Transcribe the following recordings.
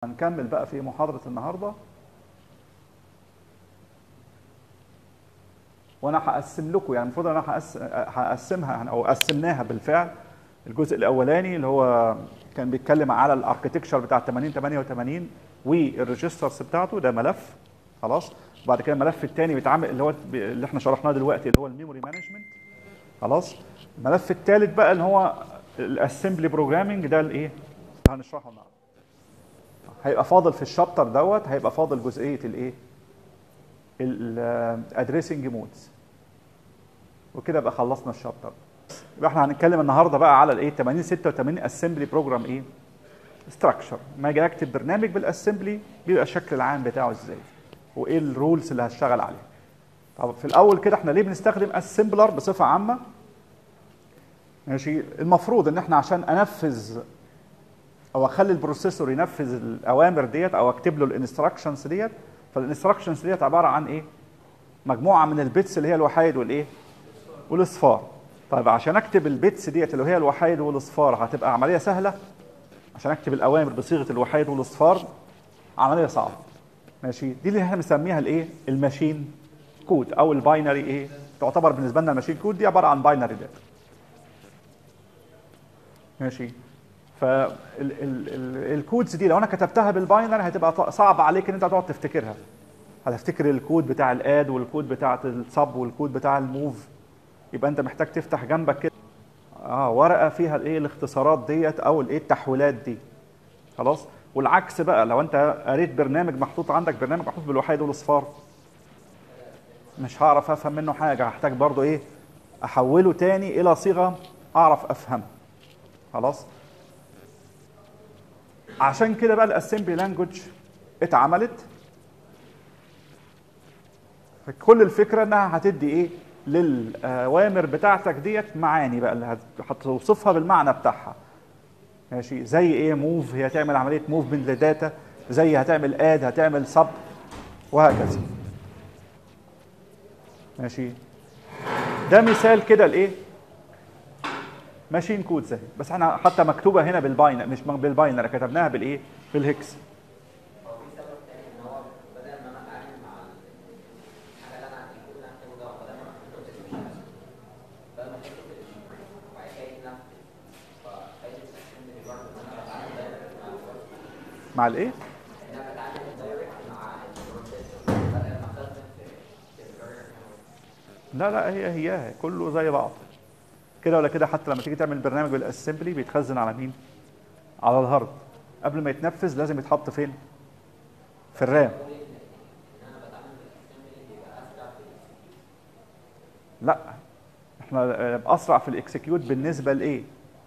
هنكمل بقى في محاضرة النهاردة وانا هقسم لكم يعني المفروض انا هقس- هقسمها او قسمناها بالفعل الجزء الاولاني اللي هو كان بيتكلم على الاركتكشر بتاع 80 88 والريجسترز بتاعته ده ملف خلاص وبعد كده الملف الثاني بيتعامل اللي هو اللي احنا شرحناه دلوقتي اللي هو الميموري مانجمنت خلاص الملف الثالث بقى اللي هو الاسمبلي بروجرامنج ده الايه هنشرحه النهارده هيبقى فاضل في الشابتر دوت هيبقى فاضل جزئيه الايه الادريسنج مودز وكده بقى خلصنا الشابتر يبقى احنا هنتكلم النهارده بقى على الايه 80 86 اسمبلي بروجرام ايه ستراكشر ما اجي اكتب برنامج بالاسمبلي بيبقى الشكل العام بتاعه ازاي وايه الرولز اللي هشتغل عليها طب في الاول كده احنا ليه بنستخدم اسمبلر بصفه عامه ماشي المفروض ان احنا عشان انفذ او اخلي البروسيسور ينفذ الاوامر ديت او اكتب له الانستراكشنز ديت فالانستراكشنز ديت عباره عن ايه مجموعه من البيتس اللي هي الوحايد والايه والاصفار طيب عشان اكتب البيتس ديت اللي هي الوحايد والاصفار هتبقى عمليه سهله عشان اكتب الاوامر بصيغه الوحايد والاصفار عمليه صعبه ماشي دي اللي احنا بنسميها الايه الماشين كود او الباينري ايه تعتبر بالنسبه لنا الماشين كود دي عباره عن باينري داتا ماشي فالكودز دي لو انا كتبتها بالباينري هتبقى ط- صعب عليك ان انت تقعد تفتكرها هتفتكر الكود بتاع الاد والكود بتاع السب والكود بتاع الموف يبقى انت محتاج تفتح جنبك كده اه ورقه فيها الايه الاختصارات ديت او الايه التحويلات دي خلاص والعكس بقى لو انت قريت برنامج محطوط عندك برنامج محطوط بالوحيد والاصفار مش هعرف افهم منه حاجه هحتاج برضو ايه احوله تاني الى صيغه اعرف افهمها خلاص عشان كده بقى الاسمبلي لانجوج اتعملت كل الفكره انها هتدي ايه للاوامر بتاعتك ديت معاني بقى اللي هت- هتوصفها بالمعنى بتاعها ماشي زي ايه موف هي تعمل عمليه موفمنت لداتا زي هتعمل اد هتعمل سب وهكذا ماشي ده مثال كده لايه ماشين كود زي بس احنا حتى مكتوبه هنا بالباينر مش بالباينر كتبناها بالايه بالهكس هو في سبب تاني ان هو بدل ما انا اتعامل مع الحاجه اللي انا الكود اللي انا هكتبه ده بدل ما احط الاسم مش هكتبه بدل ما احط الاسم وبعد كده يتنفذ ففايده السيستم دي برضه ان انا بتعامل دايركت مع الفرد مع الايه ان انا بتعامل دايركت مع البروسيسور بدل ما اخزن في في الفيرجن لا لا هي هي كله زي بعض كده ولا كده حتى لما تيجي تعمل برنامج بالاسمبلي بيتخزن على مين على الهارد قبل ما يتنفذ لازم يتحط فين في الرام لا احنا آه، اسرع في الاكسكيوت بالنسبه لايه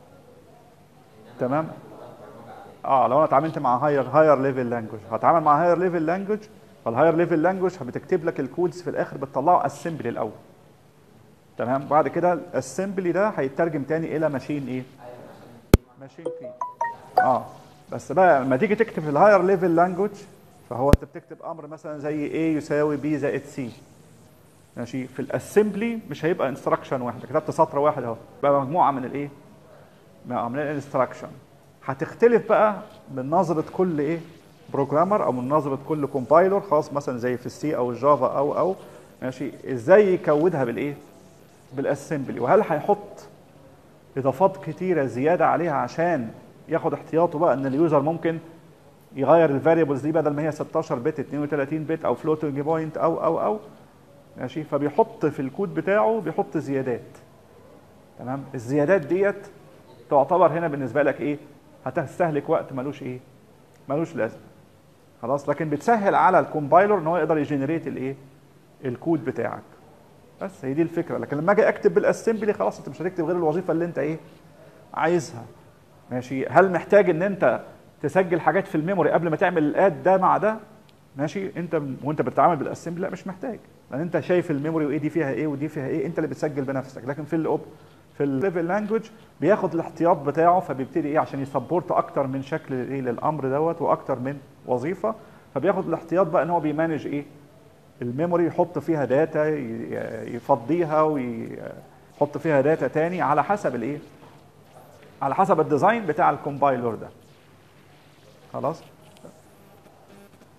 تمام اه لو انا اتعاملت مع هاير هاير ليفل لانجوج هتعامل مع هاير ليفل لانجوج فالهاير ليفل لانجوج بتكتب لك الكودز في الاخر بتطلعه اسمبلي الاول تمام بعد كده الاسمبلي ده هيترجم تاني الى ماشين ايه ماشين كي اه بس بقى لما تيجي تكتب في الهاير ليفل لانجوج فهو انت بتكتب امر مثلا زي A يساوي B زائد C ماشي في الاسمبلي مش هيبقى انستراكشن واحد كتبت سطر واحد اهو بقى مجموعه من الايه مجموعة من الانستراكشن هتختلف بقى من نظره كل ايه بروجرامر او من نظره كل كومبايلر خاص مثلا زي في السي او الجافا او او ماشي ازاي يكودها بالايه بالاسمبلي وهل هيحط اضافات كتيره زياده عليها عشان ياخد احتياطه بقى ان اليوزر ممكن يغير الفاريبلز دي بدل ما هي 16 بت 32 بت او فلوتنج بوينت او او او ماشي فبيحط في الكود بتاعه بيحط زيادات تمام الزيادات ديت تعتبر هنا بالنسبه لك ايه هتستهلك وقت ملوش ايه ملوش لازمه خلاص لكن بتسهل على الكومبايلر ان هو يقدر يجنريت الايه الكود بتاعك بس هي دي الفكره لكن لما اجي اكتب بالاسمبلي خلاص انت مش هتكتب غير الوظيفه اللي انت ايه عايزها ماشي هل محتاج ان انت تسجل حاجات في الميموري قبل ما تعمل الاد ده مع ده ماشي انت وانت بتتعامل بالاسمبلي لا مش محتاج لان انت شايف الميموري وايه دي فيها ايه ودي فيها ايه انت اللي بتسجل بنفسك لكن في الاوب في الليفل لانجوج بياخد الاحتياط بتاعه فبيبتدي ايه عشان يسبورت اكتر من شكل ايه للامر دوت واكتر من وظيفه فبياخد الاحتياط بقى ان هو بيمانج ايه الميموري يحط فيها داتا ي- يفضيها ويحط فيها داتا تاني على حسب الايه على حسب الديزاين بتاع الكومبايلر ده خلاص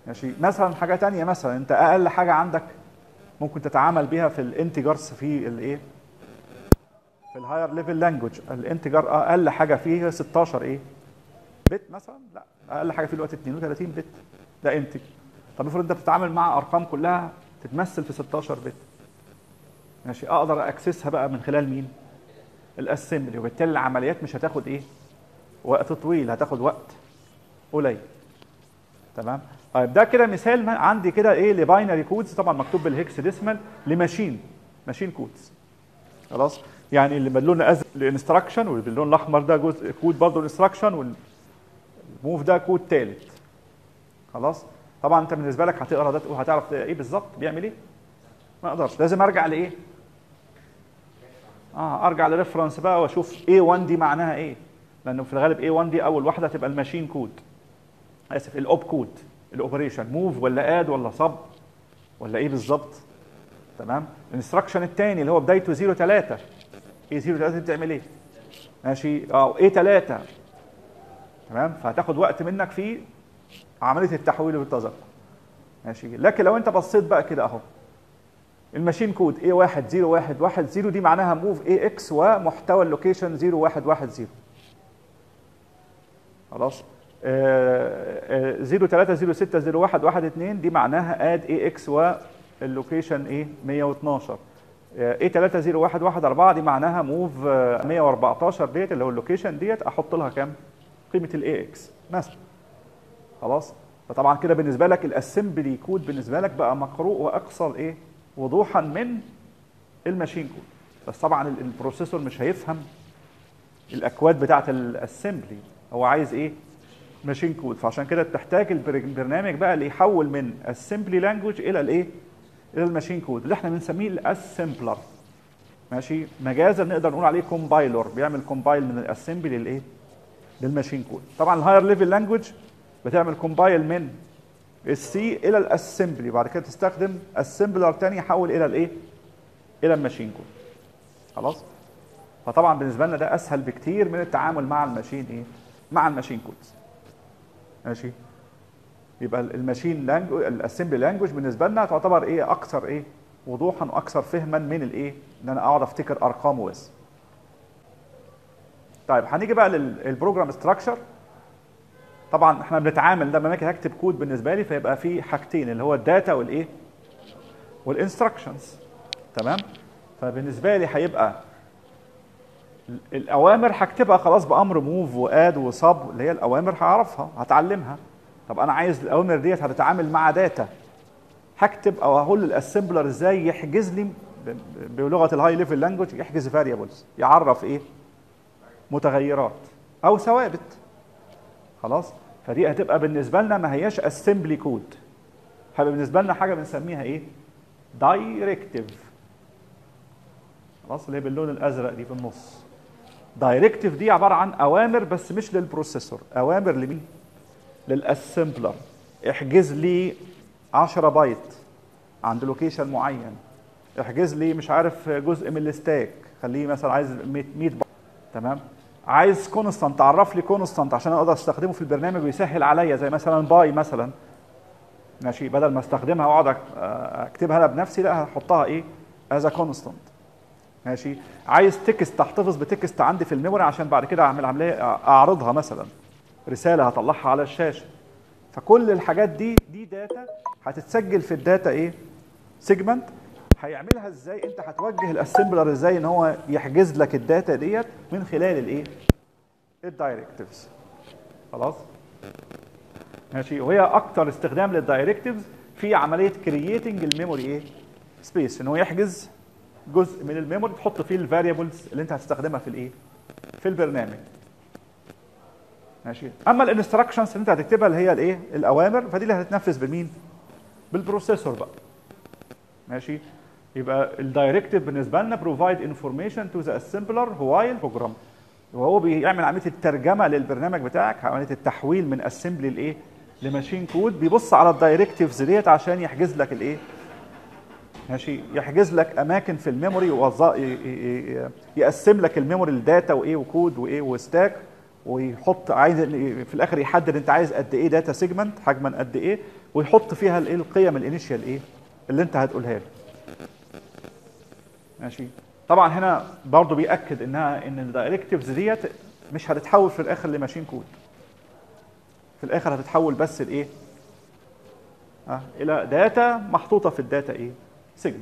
ماشي مثلا حاجه تانية مثلا انت اقل حاجه عندك ممكن تتعامل بيها في الانتجرز في الايه في الهاير ليفل لانجوج الانتجر اقل حاجه فيه 16 ايه بت مثلا لا اقل حاجه فيه دلوقتي 32 بت ده انتج طب افرض انت بتتعامل مع ارقام كلها تتمثل في 16 بت ماشي اقدر اكسسها بقى من خلال مين الاسمبلي وبالتالي العمليات مش هتاخد ايه وقت طويل هتاخد وقت قليل تمام طيب ده كده مثال ما- عندي كده ايه لباينري كودز طبعا مكتوب بالهكس ديسمال لماشين ماشين كودز خلاص يعني اللي باللون الازرق الانستراكشن واللي باللون الاحمر ده جزء كود برضه انستراكشن والموف ده كود ثالث خلاص طبعا انت بالنسبه لك هتقرا ده تقول هتعرف ايه بالظبط بيعمل ايه ما اقدرش لازم ارجع لايه اه ارجع لريفرنس بقى واشوف A1 دي معناها ايه لانه في الغالب A1 دي اول واحده هتبقى الماشين كود اسف الاوب كود الاوبريشن موف ولا اد ولا صب ولا ايه بالظبط تمام الانستراكشن الثاني اللي هو بدايته 0 3 ايه 0 3 بتعمل ايه ماشي اه ايه 3 تمام فهتاخد وقت منك في عمليه التحويل والتذكر ماشي لكن لو انت بصيت بقى كده اهو الماشين كود A1 0 1 1 0 دي معناها موف AX ومحتوى اللوكيشن 0 1 1 0 خلاص 0 3 0 6 0 1 1 2 دي معناها اد اي اكس واللوكيشن ايه 112 اي 3 0 1 1 4 دي معناها موف 114 ديت اللي هو اللوكيشن ديت احط لها كام قيمه الاي اكس مثلا خلاص فطبعا كده بالنسبه لك الاسمبلي كود بالنسبه لك بقى مقروء واكثر ايه وضوحا من الماشين كود بس طبعا ال- البروسيسور مش هيفهم الاكواد بتاعه الاسمبلي هو عايز ايه ماشين كود فعشان كده تحتاج البر- البرنامج بقى اللي يحول من السمبلي لانجوج الى الايه الى الماشين كود اللي احنا بنسميه الاسمبلر ماشي مجازا نقدر نقول عليه كومبايلر بيعمل كومبايل من الاسمبلي للايه للماشين كود طبعا الهاير ليفل لانجوج بتعمل كومبايل من السي الى الاسمبلي بعد كده تستخدم اسمبلر تاني يحول الى الايه الى الماشين كود خلاص فطبعا بالنسبه لنا ده اسهل بكتير من التعامل مع الماشين ايه مع الماشين كودز ماشي يبقى الماشين لانجوج الاسمبلي لانجوج بالنسبه لنا تعتبر ايه اكثر ايه وضوحا واكثر فهما من الايه ان انا اقعد افتكر ارقام بس طيب هنيجي بقى للبروجرام ستراكشر طبعا احنا بنتعامل لما باجي هكتب كود بالنسبه لي فيبقى في حاجتين اللي هو الداتا والايه والانستراكشنز تمام فبالنسبه لي هيبقى ال- الاوامر هكتبها خلاص بامر موف واد وصب اللي هي الاوامر هعرفها هتعلمها طب انا عايز الاوامر ديت هتتعامل مع داتا هكتب او هقول للاسمبلر ازاي يحجز لي ب- ب- بلغه الهاي ليفل لانجوج يحجز فاريبلز يعرف ايه متغيرات او ثوابت خلاص فدي هتبقى بالنسبه لنا ما هياش اسمبلي كود هيبقى بالنسبه لنا حاجه بنسميها ايه دايركتيف خلاص اللي هي باللون الازرق دي في النص دايركتيف دي عباره عن اوامر بس مش للبروسيسور اوامر لمين للاسمبلر احجز لي 10 بايت عند لوكيشن معين احجز لي مش عارف جزء من الستاك خليه مثلا عايز 100 100 بايت تمام عايز كونستانت عرف لي كونستانت عشان اقدر استخدمه في البرنامج ويسهل عليا زي مثلا باي مثلا ماشي بدل ما استخدمها واقعد أك- اكتبها انا بنفسي لا هحطها ايه از كونستانت ماشي عايز تكست احتفظ بتكست عندي في الميموري عشان بعد كده اعمل عمليه اعرضها مثلا رساله هطلعها على الشاشه فكل الحاجات دي دي داتا هتتسجل في الداتا ايه سيجمنت هيعملها ازاي انت هتوجه الاسمبلر ازاي ان هو يحجز لك الداتا ديت من خلال الايه الدايركتيفز خلاص ماشي وهي اكتر استخدام للدايركتيفز في عمليه كرييتنج الميموري ايه سبيس ان هو يحجز جزء من الميموري تحط فيه الفاريبلز اللي انت هتستخدمها في الايه في البرنامج ماشي اما الانستراكشنز اللي انت هتكتبها اللي هي الايه الاوامر فدي اللي هتتنفذ بمين بالبروسيسور بقى ماشي يبقى الدايركتيف بالنسبه لنا بروفايد انفورميشن تو ذا اسمبلر وايل بروجرام وهو بيعمل عمليه الترجمه للبرنامج بتاعك عمليه التحويل من اسمبلي لايه لماشين كود بيبص على الدايركتيفز ديت عشان يحجز لك الايه ماشي يحجز لك اماكن في الميموري ووظ- ي- ي- ي- يقسم لك الميموري لداتا وايه وكود وايه وستاك ويحط عايز في الاخر يحدد انت عايز قد ايه داتا سيجمنت حجما قد ايه ويحط فيها الايه القيم الانيشال ايه اللي انت هتقولها له ماشي طبعا هنا برضو بيأكد انها ان الدايركتيفز ديت مش هتتحول في الاخر لماشين كود في الاخر هتتحول بس لايه اه الى داتا محطوطه في الداتا ايه سيجمنت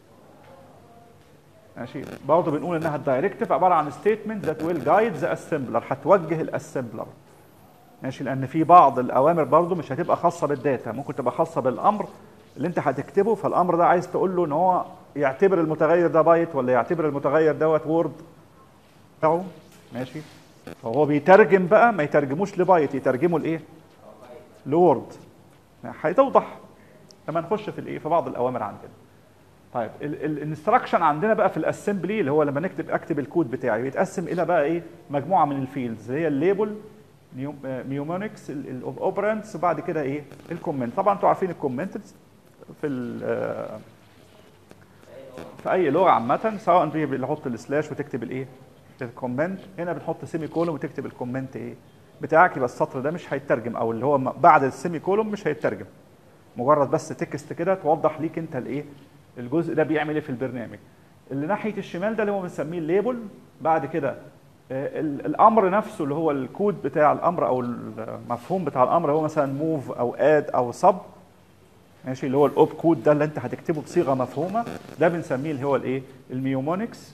ماشي برضه بنقول انها الدايركتيف عباره عن ستيتمنت ذات ويل جايد ذا اسمبلر هتوجه الاسمبلر ماشي لان في بعض الاوامر برضه مش هتبقى خاصه بالداتا ممكن تبقى خاصه بالامر اللي انت هتكتبه فالامر ده عايز تقول له ان هو يعتبر المتغير ده بايت ولا يعتبر المتغير دوت وورد بتاعه ماشي فهو بيترجم بقى ما يترجموش لبايت يترجمه لايه لوورد هيتوضح لما نخش في الايه في بعض الاوامر عندنا طيب الانستراكشن عندنا بقى في الاسمبلي اللي هو لما نكتب اكتب الكود بتاعي بيتقسم الى بقى ايه مجموعه من الفيلدز اللي هي الليبل نيومونكس الاوبرنتس وبعد كده ايه الكومنت طبعا انتوا عارفين الكومنت في ال- في اي لغه عامه سواء بنحط السلاش وتكتب الايه الكومنت هنا بنحط سيمي كولوم وتكتب الكومنت ايه بتاعك يبقى السطر ده مش هيترجم او اللي هو بعد السيمي كولوم مش هيترجم مجرد بس تكست كده توضح ليك انت الايه الجزء ده بيعمل ايه في البرنامج اللي ناحيه الشمال ده اللي هو بنسميه الليبل بعد كده آه، ال- الامر نفسه اللي هو الكود بتاع الامر او المفهوم بتاع الامر هو مثلا موف او اد او سب ماشي اللي هو الاوب كود ده اللي انت هتكتبه بصيغه مفهومه ده بنسميه اللي هو الايه الميومونكس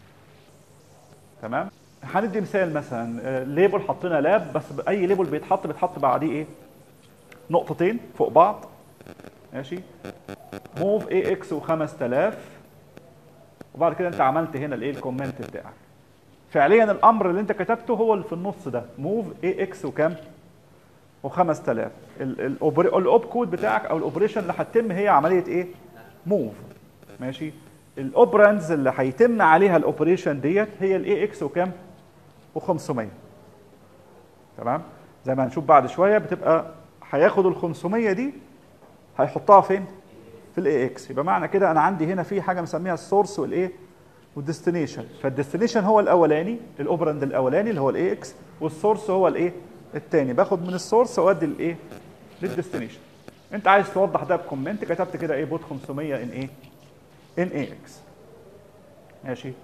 تمام هندي مثال مثلا آه، ليبل حطينا لاب بس اي ليبل بيتحط بيتحط بعديه ايه نقطتين فوق بعض ماشي موف اي اكس و5000 وبعد كده انت عملت هنا الايه الكومنت بتاعك فعليا الامر اللي انت كتبته هو اللي في النص ده موف اي اكس وكام و5000 الاوب كود بتاعك او الاوبريشن اللي هتتم هي عمليه ايه موف ماشي الاوبراندز اللي هيتم عليها الاوبريشن ديت هي الاي اكس وكام و500 تمام زي ما هنشوف بعد شويه بتبقى هياخد ال 500 دي هيحطها فين في الاي اكس يبقى معنى كده انا عندي هنا في حاجه مسميها السورس والايه والديستنيشن فالديستنيشن هو الاولاني الاوبراند الاولاني اللي هو الاي اكس والسورس هو الايه الثاني باخد من السورس واودي الايه للديستنيشن انت عايز توضح ده بكومنت كتبت كده ايه بوت 500 ان ايه ان اي اكس ماشي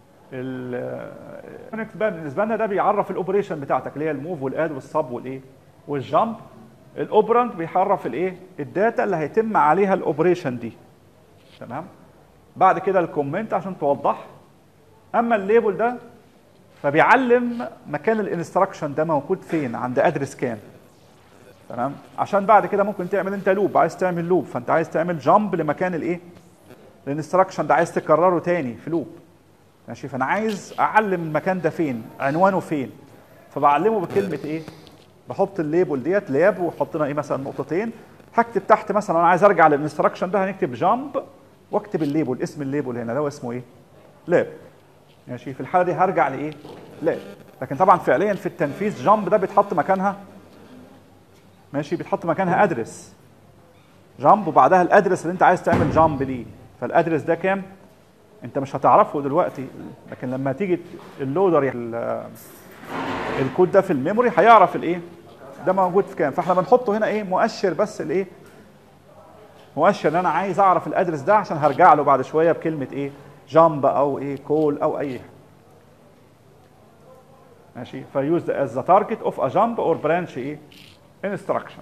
ال بقى بالنسبه لنا ده بيعرف الاوبريشن بتاعتك اللي هي الموف والاد والسب والايه والجامب الاوبراند بيعرف الايه الداتا اللي هيتم عليها الاوبريشن دي تمام بعد كده الكومنت عشان توضح اما الليبل ده فبيعلم مكان الانستراكشن ده موجود فين عند ادرس كام تمام عشان بعد كده ممكن تعمل انت لوب عايز تعمل لوب فانت عايز تعمل جامب لمكان الايه الانستراكشن ده عايز تكرره تاني في لوب ماشي فانا عايز اعلم المكان ده فين عنوانه فين فبعلمه بكلمه ايه بحط الليبل ديت لاب وحطنا ايه مثلا نقطتين هكتب تحت مثلا انا عايز ارجع للانستراكشن ده هنكتب جامب واكتب الليبل اسم الليبل هنا ده هو اسمه ايه لاب ماشي في الحاله دي هرجع لايه لاب لكن طبعا فعليا في التنفيذ جامب ده بيتحط مكانها ماشي بيتحط مكانها ادرس جامب وبعدها الادرس اللي انت عايز تعمل جامب ليه فالادرس ده كام انت مش هتعرفه دلوقتي لكن لما تيجي اللودر ال- الكود ده في الميموري هيعرف الايه ده موجود في كام فاحنا بنحطه هنا ايه مؤشر بس الايه مؤشر ان انا عايز اعرف الادرس ده عشان هرجع له بعد شويه بكلمه ايه جامب او ايه كول او اي حاجه ماشي فيوز as the target of a jump or branch ايه instruction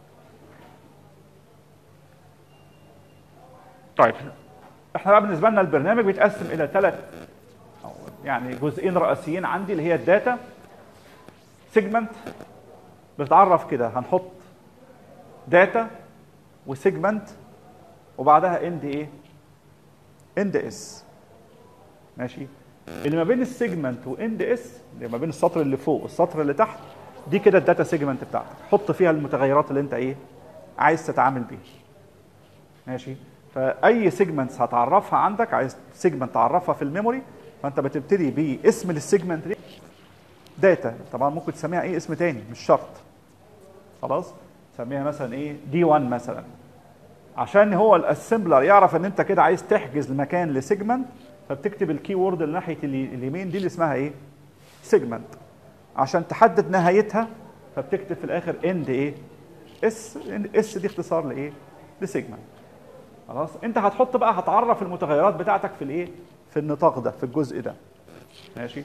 طيب احنا بقى بالنسبه لنا البرنامج بيتقسم الى ثلاث يعني جزئين رئيسيين عندي اللي هي الداتا سيجمنت بتعرف كده هنحط داتا وسيجمنت وبعدها اند ايه اند اس ماشي اللي ما بين السيجمنت واند اس اللي ما بين السطر اللي فوق والسطر اللي تحت دي كده الداتا سيجمنت بتاعتك حط فيها المتغيرات اللي انت ايه عايز تتعامل بيها ماشي فاي سيجمنتس هتعرفها عندك عايز سيجمنت تعرفها في الميموري فانت بتبتدي باسم للسيجمنت دي داتا طبعا ممكن تسميها اي اسم تاني مش شرط خلاص سميها مثلا ايه دي 1 مثلا عشان هو الاسمبلر يعرف ان انت كده عايز تحجز المكان لسيجمنت فبتكتب الكي وورد اللي ناحيه الي- اليمين دي اللي اسمها ايه سيجمنت عشان تحدد نهايتها فبتكتب في الاخر اند ايه اس اس دي اختصار لايه لسيجمنت خلاص انت هتحط بقى هتعرف المتغيرات بتاعتك في الايه في النطاق ده في الجزء ده ماشي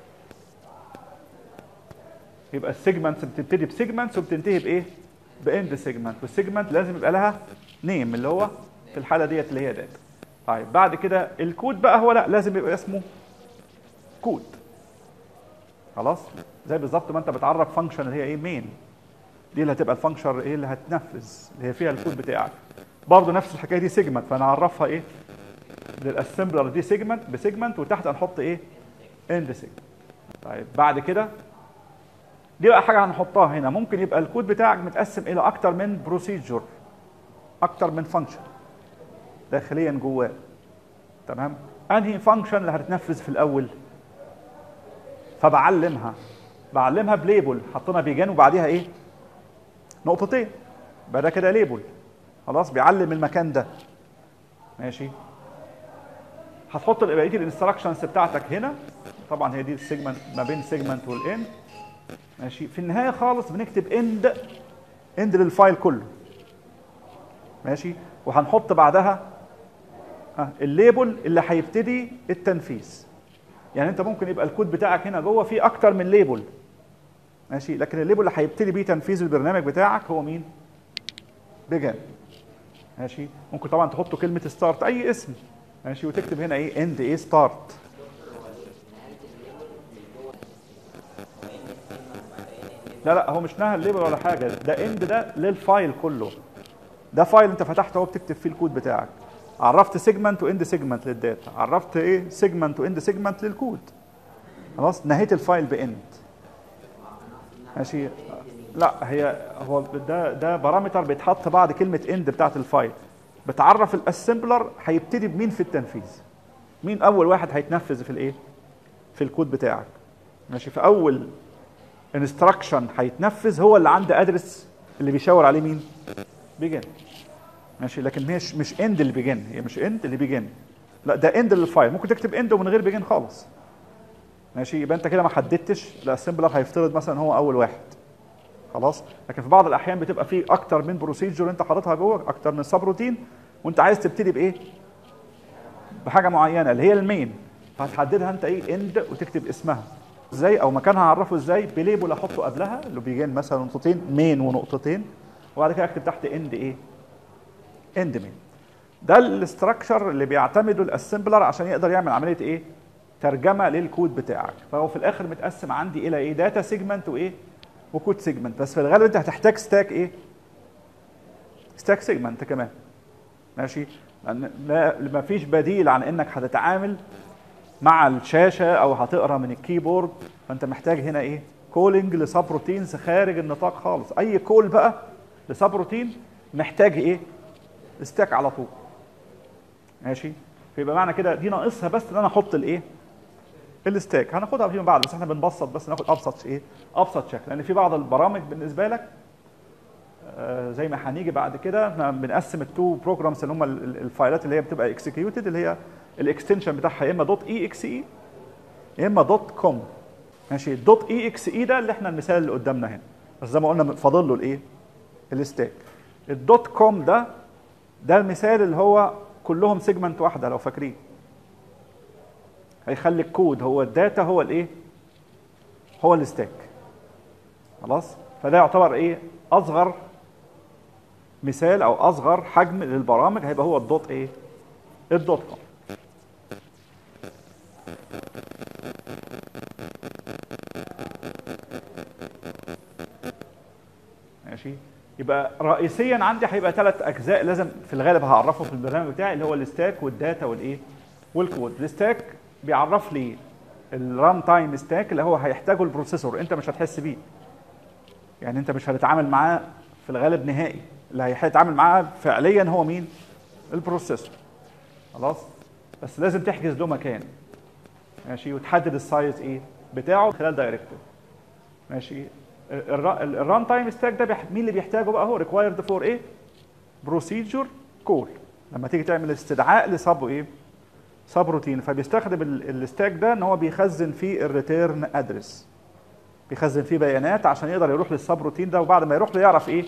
يبقى السيجمنتس بتبتدي بسيجمنتس وبتنتهي بايه باند سيجمنت والسيجمنت لازم يبقى لها نيم اللي هو في الحاله ديت اللي هي داتا طيب بعد كده الكود بقى هو لا لازم يبقى اسمه كود خلاص زي بالظبط ما انت بتعرف فانكشن اللي هي ايه مين دي اللي هتبقى الفانكشن ايه اللي هتنفذ اللي هي فيها الكود بتاعك برضه نفس الحكايه دي سيجمنت فانا اعرفها ايه للاسمبلر دي سيجمنت بسيجمنت وتحت هنحط ايه اند سيجمنت طيب بعد كده دي بقى حاجه هنحطها هنا ممكن يبقى الكود بتاعك متقسم الى اكتر من بروسيجر اكتر من فانكشن داخليا جواه تمام انهي فانكشن اللي هتتنفذ في الاول فبعلمها بعلمها بليبل حطينا بيجان وبعديها ايه نقطتين يبقى ده كده ليبل خلاص بيعلم المكان ده ماشي هتحط بقيه الانستراكشنز بتاعتك هنا طبعا هي دي السيجمنت ما بين السيجمنت والاند ماشي في النهايه خالص بنكتب اند اند للفايل كله ماشي وهنحط بعدها ها، الليبل اللي هيبتدي التنفيذ يعني انت ممكن يبقى الكود بتاعك هنا جوه فيه اكتر من ليبل ماشي لكن الليبل اللي هيبتدي بيه تنفيذ البرنامج بتاعك هو مين بيجان ماشي ممكن طبعا تحط كلمه ستارت اي اسم ماشي وتكتب هنا ايه اند ايه ستارت لا لا هو مش نهى الليبل ولا حاجه ده اند ده للفايل كله ده فايل انت فتحته اهو بتكتب فيه الكود بتاعك عرفت سيجمنت واند سيجمنت للداتا عرفت ايه سيجمنت واند سيجمنت للكود خلاص نهيت الفايل باند ماشي لا هي هو ده ده بارامتر بيتحط بعد كلمه اند بتاعت الفايل بتعرف الاسمبلر هيبتدي بمين في التنفيذ مين اول واحد هيتنفذ في الايه في الكود بتاعك ماشي في اول انستراكشن هيتنفذ هو اللي عنده ادرس اللي بيشاور عليه مين بيجن ماشي لكن مش مش اند اللي بيجن هي مش اند اللي بيجن لا ده اند للفايل ممكن تكتب اند ومن غير بيجن خالص ماشي يبقى انت كده ما حددتش الاسمبلر هيفترض مثلا هو اول واحد خلاص لكن في بعض الاحيان بتبقى في اكتر من بروسيجر انت حاططها جوه اكتر من سب روتين وانت عايز تبتدي بايه بحاجه معينه اللي هي المين فهتحددها انت ايه اند وتكتب اسمها ازاي او مكانها هعرفه ازاي بليبل احطه قبلها اللي بيجين مثلا نقطتين مين ونقطتين وبعد كده اكتب تحت اند ايه اند مين ده الاستراكشر اللي بيعتمده الاسمبلر عشان يقدر يعمل عمليه ايه ترجمه للكود بتاعك فهو في الاخر متقسم عندي الى ايه داتا سيجمنت وايه وكود سيجمنت بس في الغالب انت هتحتاج ستاك ايه ستاك سيجمنت كمان ماشي لان لا- ما فيش بديل عن انك هتتعامل مع الشاشه او هتقرا من الكيبورد فانت محتاج هنا ايه كولينج لسب روتينز خارج النطاق خالص اي كول بقى لسب روتين محتاج ايه ستاك على طول ماشي فيبقى معنى كده دي ناقصها بس ان انا احط الايه الستاك هناخدها فيما بعد بس احنا بنبسط بس ناخد ابسط ايه ابسط شكل لان في بعض البرامج بالنسبه لك آه، زي ما هنيجي بعد كده احنا بنقسم التو بروجرامز اللي هم ال- ال- الفايلات اللي هي بتبقى اكسكيوتد اللي هي الاكستنشن بتاعها يا اما دوت اي اكس اي يا اما دوت كوم ماشي الدوت اي اكس اي ده اللي احنا المثال اللي قدامنا هنا بس زي ما قلنا فاضل له الايه الستاك الدوت كوم ده ده المثال اللي هو كلهم سيجمنت واحده لو فاكرين هيخلي الكود هو الداتا هو الايه هو الستاك خلاص فده يعتبر ايه اصغر مثال او اصغر حجم للبرامج هيبقى هو الدوت ايه الدوت كوم ماشي يبقى رئيسيا عندي هيبقى ثلاث اجزاء لازم في الغالب هعرفه في البرنامج بتاعي اللي هو الستاك والداتا والايه والكود الستاك بيعرف لي الران تايم ستاك اللي هو هيحتاجه البروسيسور انت مش هتحس بيه يعني انت مش هتتعامل معاه في الغالب نهائي اللي هيتعامل معاه فعليا هو مين البروسيسور خلاص بس لازم تحجز له مكان ماشي وتحدد السايز ايه بتاعه خلال دايركتيف ماشي الران تايم ستاك ده بيح- مين اللي بيحتاجه بقى هو ريكوايرد فور ايه بروسيجر كول لما تيجي تعمل استدعاء لسب ايه سب روتين فبيستخدم ال- الستاك ده ان هو بيخزن فيه الريتيرن ادرس بيخزن فيه بيانات عشان يقدر يروح للسب روتين ده وبعد ما يروح له يعرف ايه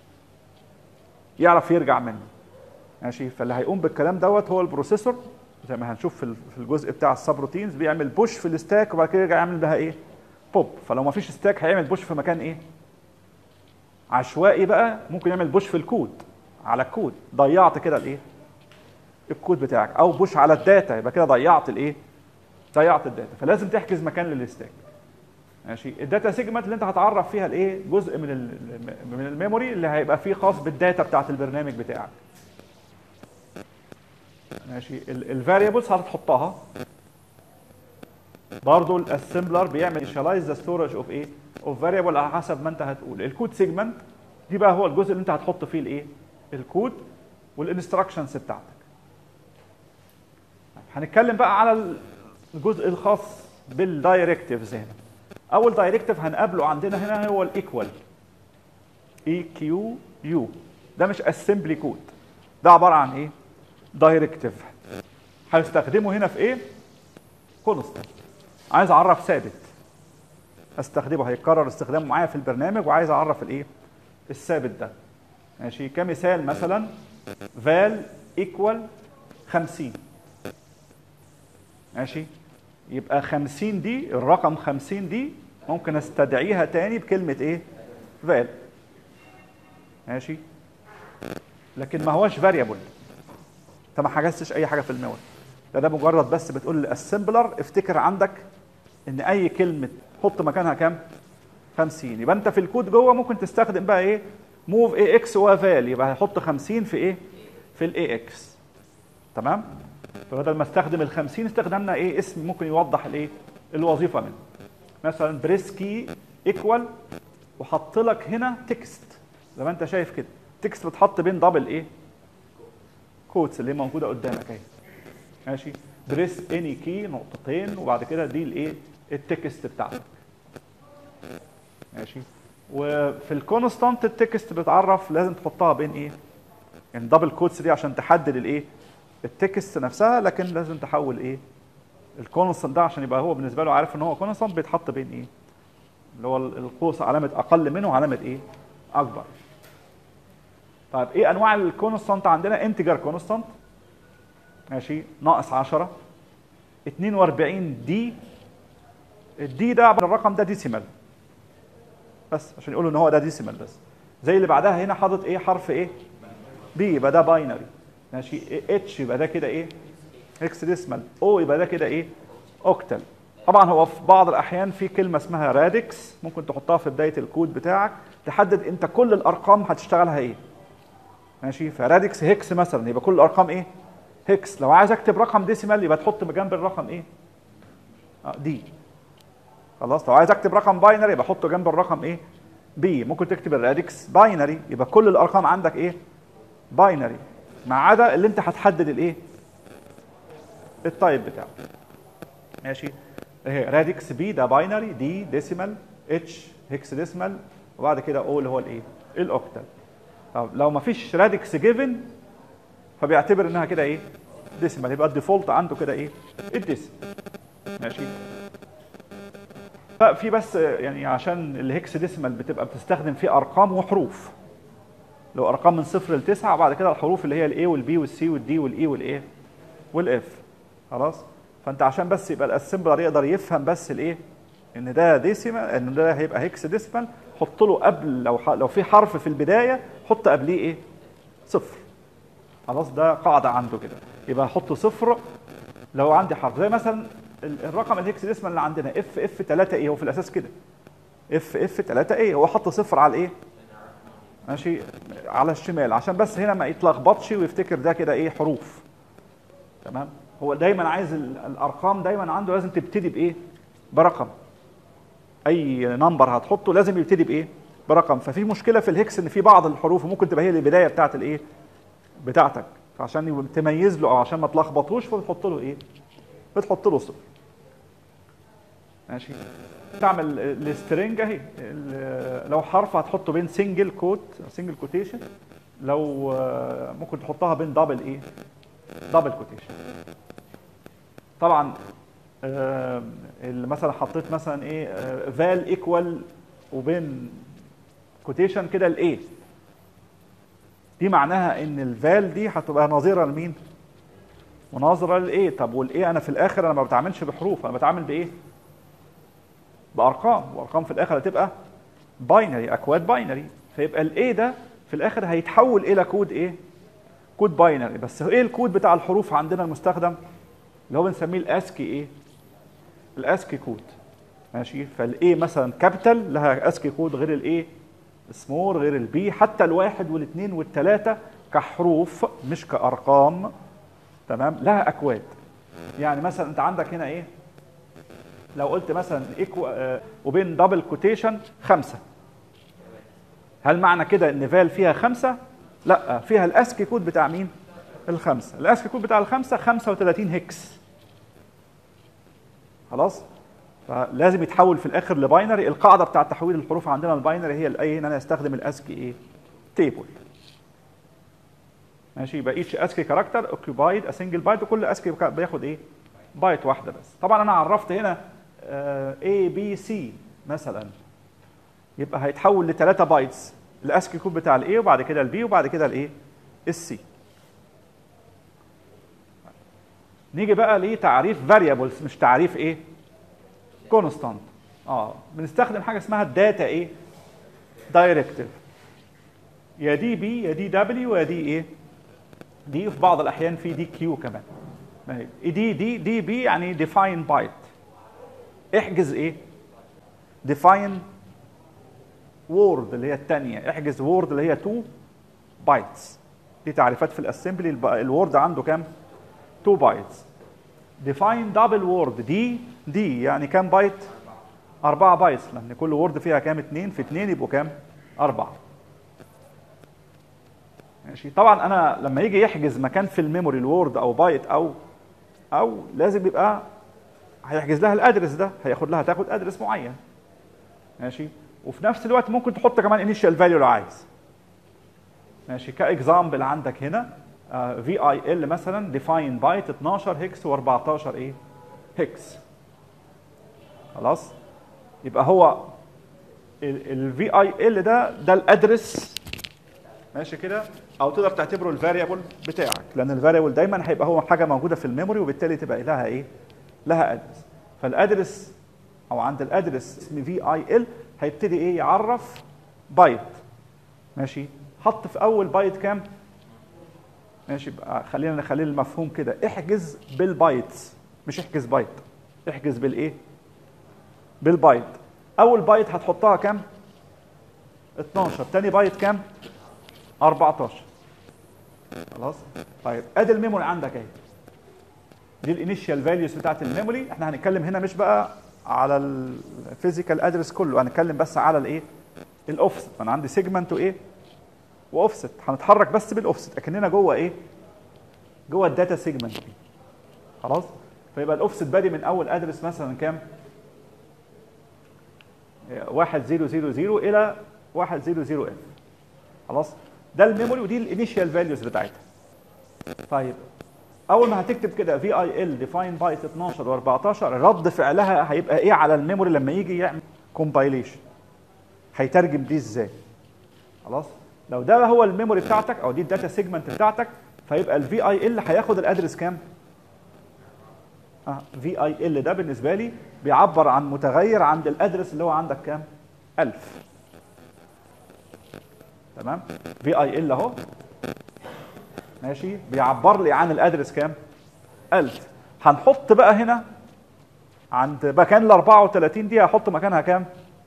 يعرف يرجع منه ماشي فاللي هيقوم بالكلام دوت هو البروسيسور زي ما هنشوف في ال- في الجزء بتاع السب روتينز بيعمل بوش في الستاك وبعد كده يرجع يعمل بها ايه بوب فلو ما فيش ستاك هيعمل بوش في مكان ايه عشوائي بقى ممكن يعمل بوش في الكود على الكود ضيعت كده الايه الكود بتاعك او بوش على الداتا يبقى كده ضيعت الايه ضيعت الداتا فلازم تحجز مكان للستاك ماشي الداتا سيجمنت اللي انت هتعرف فيها الايه جزء من ال- من الميموري اللي هيبقى فيه خاص بالداتا بتاعت البرنامج بتاعك ماشي الفاريبلز هتحطها برضه الاسمبلر بيعمل initialize ذا ستورج اوف ايه اوف فاريبل على حسب ما انت هتقول الكود سيجمنت دي بقى هو الجزء اللي انت هتحط فيه الايه الكود والانستراكشنز بتاعتك هنتكلم بقى على الجزء الخاص بالدايركتيفز هنا اول دايركتيف هنقابله عندنا هنا هو الايكوال اي كيو يو ده مش اسمبلي كود ده عباره عن ايه دايركتيف هستخدمه هنا في ايه كونستنت عايز اعرف ثابت استخدمه هيتكرر استخدامه معايا في البرنامج وعايز اعرف الايه الثابت ده ماشي كمثال مثلا فال ايكوال 50 ماشي يبقى 50 دي الرقم 50 دي ممكن استدعيها تاني بكلمه ايه فال ماشي لكن ما هوش فاريبل انت ما حجزتش اي حاجه في الميموري ده ده مجرد بس بتقول للاسمبلر افتكر عندك ان اي كلمه حط مكانها كام 50 يبقى انت في الكود جوه ممكن تستخدم بقى ايه موف اي اكس وفال يبقى هيحط 50 في ايه في الاي اكس تمام فبدل ما استخدم ال 50 استخدمنا ايه اسم ممكن يوضح الايه الوظيفه منه مثلا بريسكي ايكوال وحط لك هنا تكست زي ما انت شايف كده تكست بتحط بين دبل ايه كوتس اللي موجوده قدامك اهي ماشي بريس اني كي نقطتين وبعد كده دي الايه التكست بتاعتك ماشي وفي الكونستانت التكست بتعرف لازم تحطها بين ايه يعني دبل كوتس دي عشان تحدد الايه التكست نفسها لكن لازم تحول ايه الكونستانت ده عشان يبقى هو بالنسبه له عارف ان هو كونستانت بيتحط بين ايه اللي هو القوس علامه اقل منه وعلامه ايه اكبر طيب ايه انواع الكونستانت عندنا انتجر كونستانت ماشي ناقص 10 42 دي الدي ده الرقم ده ديسيمال بس عشان يقولوا ان هو ده ديسيمال بس زي اللي بعدها هنا حاطط ايه حرف ايه بي يبقى ده باينري ماشي اتش يبقى ده كده ايه هكس ديسمال او يبقى ده كده ايه اوكتل طبعا هو في بعض الاحيان في كلمه اسمها رادكس ممكن تحطها في بدايه الكود بتاعك تحدد انت كل الارقام هتشتغلها ايه ماشي فرادكس هكس مثلا يبقى كل الارقام ايه هكس لو عايز اكتب رقم ديسيمال يبقى تحط جنب الرقم ايه اه دي خلاص لو عايز اكتب رقم باينري يبقى احطه جنب الرقم ايه بي ممكن تكتب الرادكس باينري يبقى كل الارقام عندك ايه باينري ما عدا اللي انت هتحدد الايه التايب بتاعه ماشي اهي رادكس بي ده باينري دي ديسيمال اتش هكس ديسيمال وبعد كده او اللي هو الايه الاوكتال طب لو ما فيش رادكس جيفن فبيعتبر انها كده ايه ديسيمال يبقى الديفولت عنده كده ايه الديسيمال ماشي لا في بس يعني عشان الهكس ديسيمال بتبقى بتستخدم فيه ارقام وحروف لو ارقام من صفر لتسعه وبعد كده الحروف اللي هي الاي والبي والسي والدي والاي والايه والاف خلاص فانت عشان بس يبقى الاسمبلر يقدر يفهم بس الايه ان ده ديسيمال ان ده هيبقى هكس ديسيمال حط له قبل لو ح... لو في حرف في البدايه حط قبليه ايه صفر خلاص ده قاعده عنده كده يبقى احط صفر لو عندي حرف زي مثلا ال- الرقم الهكس ديسمال اللي عندنا اف اف 3 ايه هو في الاساس كده اف اف 3 ايه هو حط صفر على الايه ماشي على الشمال عشان بس هنا ما يتلخبطش ويفتكر ده كده ايه حروف تمام هو دايما عايز ال- الارقام دايما عنده لازم تبتدي بايه برقم اي نمبر هتحطه لازم يبتدي بايه برقم ففي مشكله في الهكس ان في بعض الحروف ممكن تبقى هي البدايه بتاعت الايه بتاعتك فعشان يبقى تميز له او عشان ما تلخبطوش فبتحط له ايه بتحط له صفر ماشي تعمل السترنج اهي ال- لو حرف هتحطه بين سنجل كوت سنجل كوتيشن لو آه، ممكن تحطها بين دبل ايه دبل كوتيشن طبعا آه، اللي مثلا حطيت مثلا ايه فال ايكوال وبين كوتيشن كده الايه دي معناها ان الفال دي هتبقى نظيره لمين مناظره للايه طب والايه انا في الاخر انا ما بتعاملش بحروف انا بتعامل بايه بارقام وارقام في الاخر هتبقى باينري اكواد باينري فيبقى الايه ده في الاخر هيتحول الى كود ايه كود باينري بس ايه الكود بتاع الحروف عندنا المستخدم اللي هو بنسميه الاسكي ايه الاسكي كود ماشي فالايه مثلا كابيتال لها اسكي كود غير الايه سمول غير البي حتى الواحد والاثنين والثلاثه كحروف مش كارقام تمام لها اكواد يعني مثلا انت عندك هنا ايه لو قلت مثلا ايكو آه وبين دبل كوتيشن خمسه هل معنى كده ان فال فيها خمسه؟ لا فيها الاسكي كود بتاع مين؟ الخمسه الاسكي كود بتاع الخمسه 35 هكس خلاص؟ فلازم يتحول في الاخر لباينري القاعده بتاع تحويل الحروف عندنا الباينري هي الايه ان انا استخدم الاسكي ايه؟ تيبل ماشي يبقى ايتش اسكي كاركتر اوكيبايد ا سنجل بايت وكل اسكي بياخد ايه؟ بايت واحده بس طبعا انا عرفت هنا اي بي سي مثلا يبقى هيتحول لثلاثة بايتس الاسكي كود بتاع الاي وبعد كده البي وبعد كده الايه السي نيجي بقى لتعريف فاريبلز مش تعريف ايه كونستانت اه بنستخدم حاجه اسمها الداتا ايه دايركتيف يا دي بي يا دي دبليو يا دي ايه دي في بعض الاحيان في دي كيو كمان دي دي دي بي يعني ديفاين بايت احجز ايه ديفاين وورد اللي هي الثانيه احجز وورد اللي هي 2 بايتس دي تعريفات في الاسمبلي الوورد عنده كام 2 بايتس ديفاين دبل وورد دي دي يعني كام بايت 4 بايتس لان كل وورد فيها كام 2 في 2 يبقوا كام 4 ماشي طبعا انا لما يجي يحجز مكان في الميموري الوورد او بايت او او لازم يبقى هيحجز لها الادرس ده هياخد لها تاخد ادرس معين ماشي وفي نفس الوقت ممكن تحط كمان انيشال فاليو لو عايز ماشي كاكزامبل عندك هنا في اي ال مثلا ديفاين بايت 12 هكس و14 ايه هكس خلاص يبقى هو الفي اي ال ده ده الادرس ماشي كده او تقدر تعتبره الفاريبل بتاعك لان الفاريبل دايما هيبقى هو حاجه موجوده في الميموري وبالتالي تبقى لها ايه لها ادرس فالادرس او عند الادرس اسم في اي ال هيبتدي ايه يعرف بايت ماشي حط في اول بايت كام ماشي بقى خلينا نخلي المفهوم كده احجز بالبايتس مش احجز بايت احجز بالايه بالبايت اول بايت هتحطها كام 12 تاني بايت كام 14 خلاص طيب ادي الميموري عندك اهي دي الانيشال فاليوز بتاعت الميموري احنا هنتكلم هنا مش بقى على الفيزيكال ادرس كله هنتكلم بس على الايه الاوفست انا عندي سيجمنت وايه واوفست هنتحرك بس بالاوفست اكننا جوه ايه جوه الداتا سيجمنت دي خلاص فيبقى الاوفست بادي من اول ادرس مثلا كام 1000 الى 100 اف خلاص ده الميموري ودي الانيشال فاليوز بتاعتها طيب اول ما هتكتب كده في اي ال ديفاين بايت 12 و14 رد فعلها هيبقى ايه على الميموري لما يجي يعمل كومبايليشن هيترجم دي ازاي خلاص لو ده هو الميموري بتاعتك او دي الداتا سيجمنت بتاعتك فيبقى الفي اي ال هياخد الادرس كام اه في اي ال ده بالنسبه لي بيعبر عن متغير عند الادرس اللي هو عندك كام 1000 تمام في اي ال اهو ماشي بيعبر لي عن الادرس كام 1000 هنحط بقى هنا عند مكان ال 34 دي هحط مكانها كام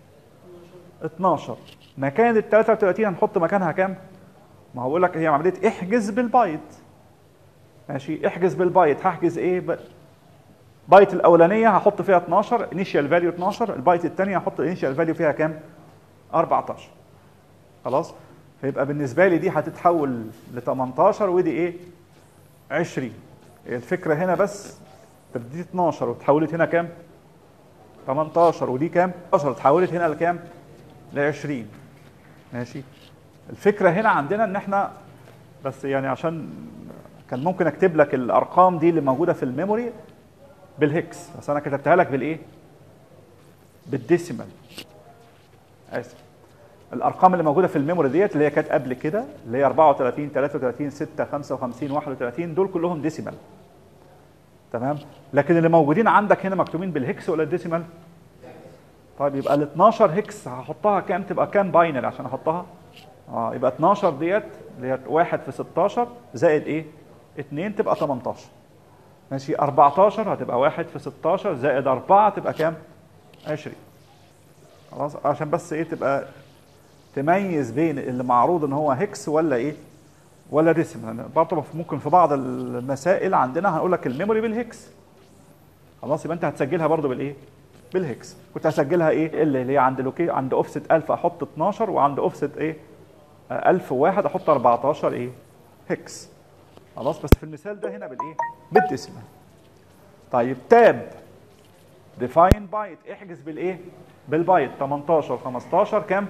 12 مكان ال 33 هنحط مكانها كام ما هو بقول لك هي عمليه احجز بالبايت ماشي احجز بالبايت هحجز ايه ب... بايت الاولانيه هحط فيها 12 انيشال فاليو 12 البايت الثانيه هحط الانيشال فاليو فيها كام 14 خلاص فيبقى بالنسبه لي دي هتتحول ل 18 ودي ايه 20 الفكره هنا بس دي 12 وتحولت هنا كام 18 ودي كام 10 اتحولت هنا لكام ل 20 ماشي الفكره هنا عندنا ان احنا بس يعني عشان كان ممكن اكتب لك الارقام دي اللي موجوده في الميموري بالهكس بس انا كتبتها لك بالايه بالديسيمال اسف الارقام اللي موجوده في الميموري ديت اللي هي كانت قبل كده اللي هي 34 33 6 55 31 دول كلهم ديسيمال تمام لكن اللي موجودين عندك هنا مكتوبين بالهكس ولا الديسيمال طيب يبقى ال 12 هكس هحطها كام تبقى كام باينري عشان احطها اه يبقى 12 ديت اللي هي 1 في 16 زائد ايه 2 تبقى 18 ماشي 14 هتبقى 1 في 16 زائد 4 تبقى كام 20 خلاص عشان بس ايه تبقى تميز بين اللي معروض ان هو هكس ولا ايه ولا ديسيمال يعني برضه ممكن في بعض المسائل عندنا هنقول لك الميموري بالهكس خلاص يبقى انت هتسجلها برضه بالايه بالهكس كنت هسجلها ايه اللي اللي هي عند لوكي عند اوفست 1000 احط 12 وعند اوفست ايه آه، 1001 احط 14 ايه هكس خلاص بس في المثال ده هنا بالايه بالديسيمال طيب تاب ديفاين بايت احجز بالايه بالبايت 18 15 كام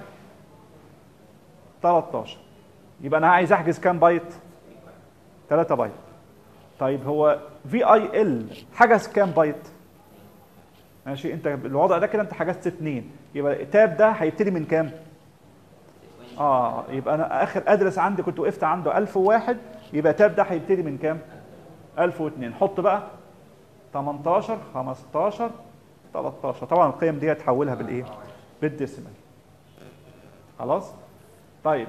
13 يبقى انا عايز احجز كام بايت 3 بايت طيب هو في اي ال حجز كام بايت ماشي انت الوضع ده كده انت حجزت اثنين يبقى تاب ده هيبتدي من كام اه يبقى انا اخر ادرس عندي كنت وقفت عنده 1001 يبقى تاب ده هيبتدي من كام 1002 حط بقى 18 15 13 طبعا القيم دي هتحولها بالايه بالديسيمال خلاص طيب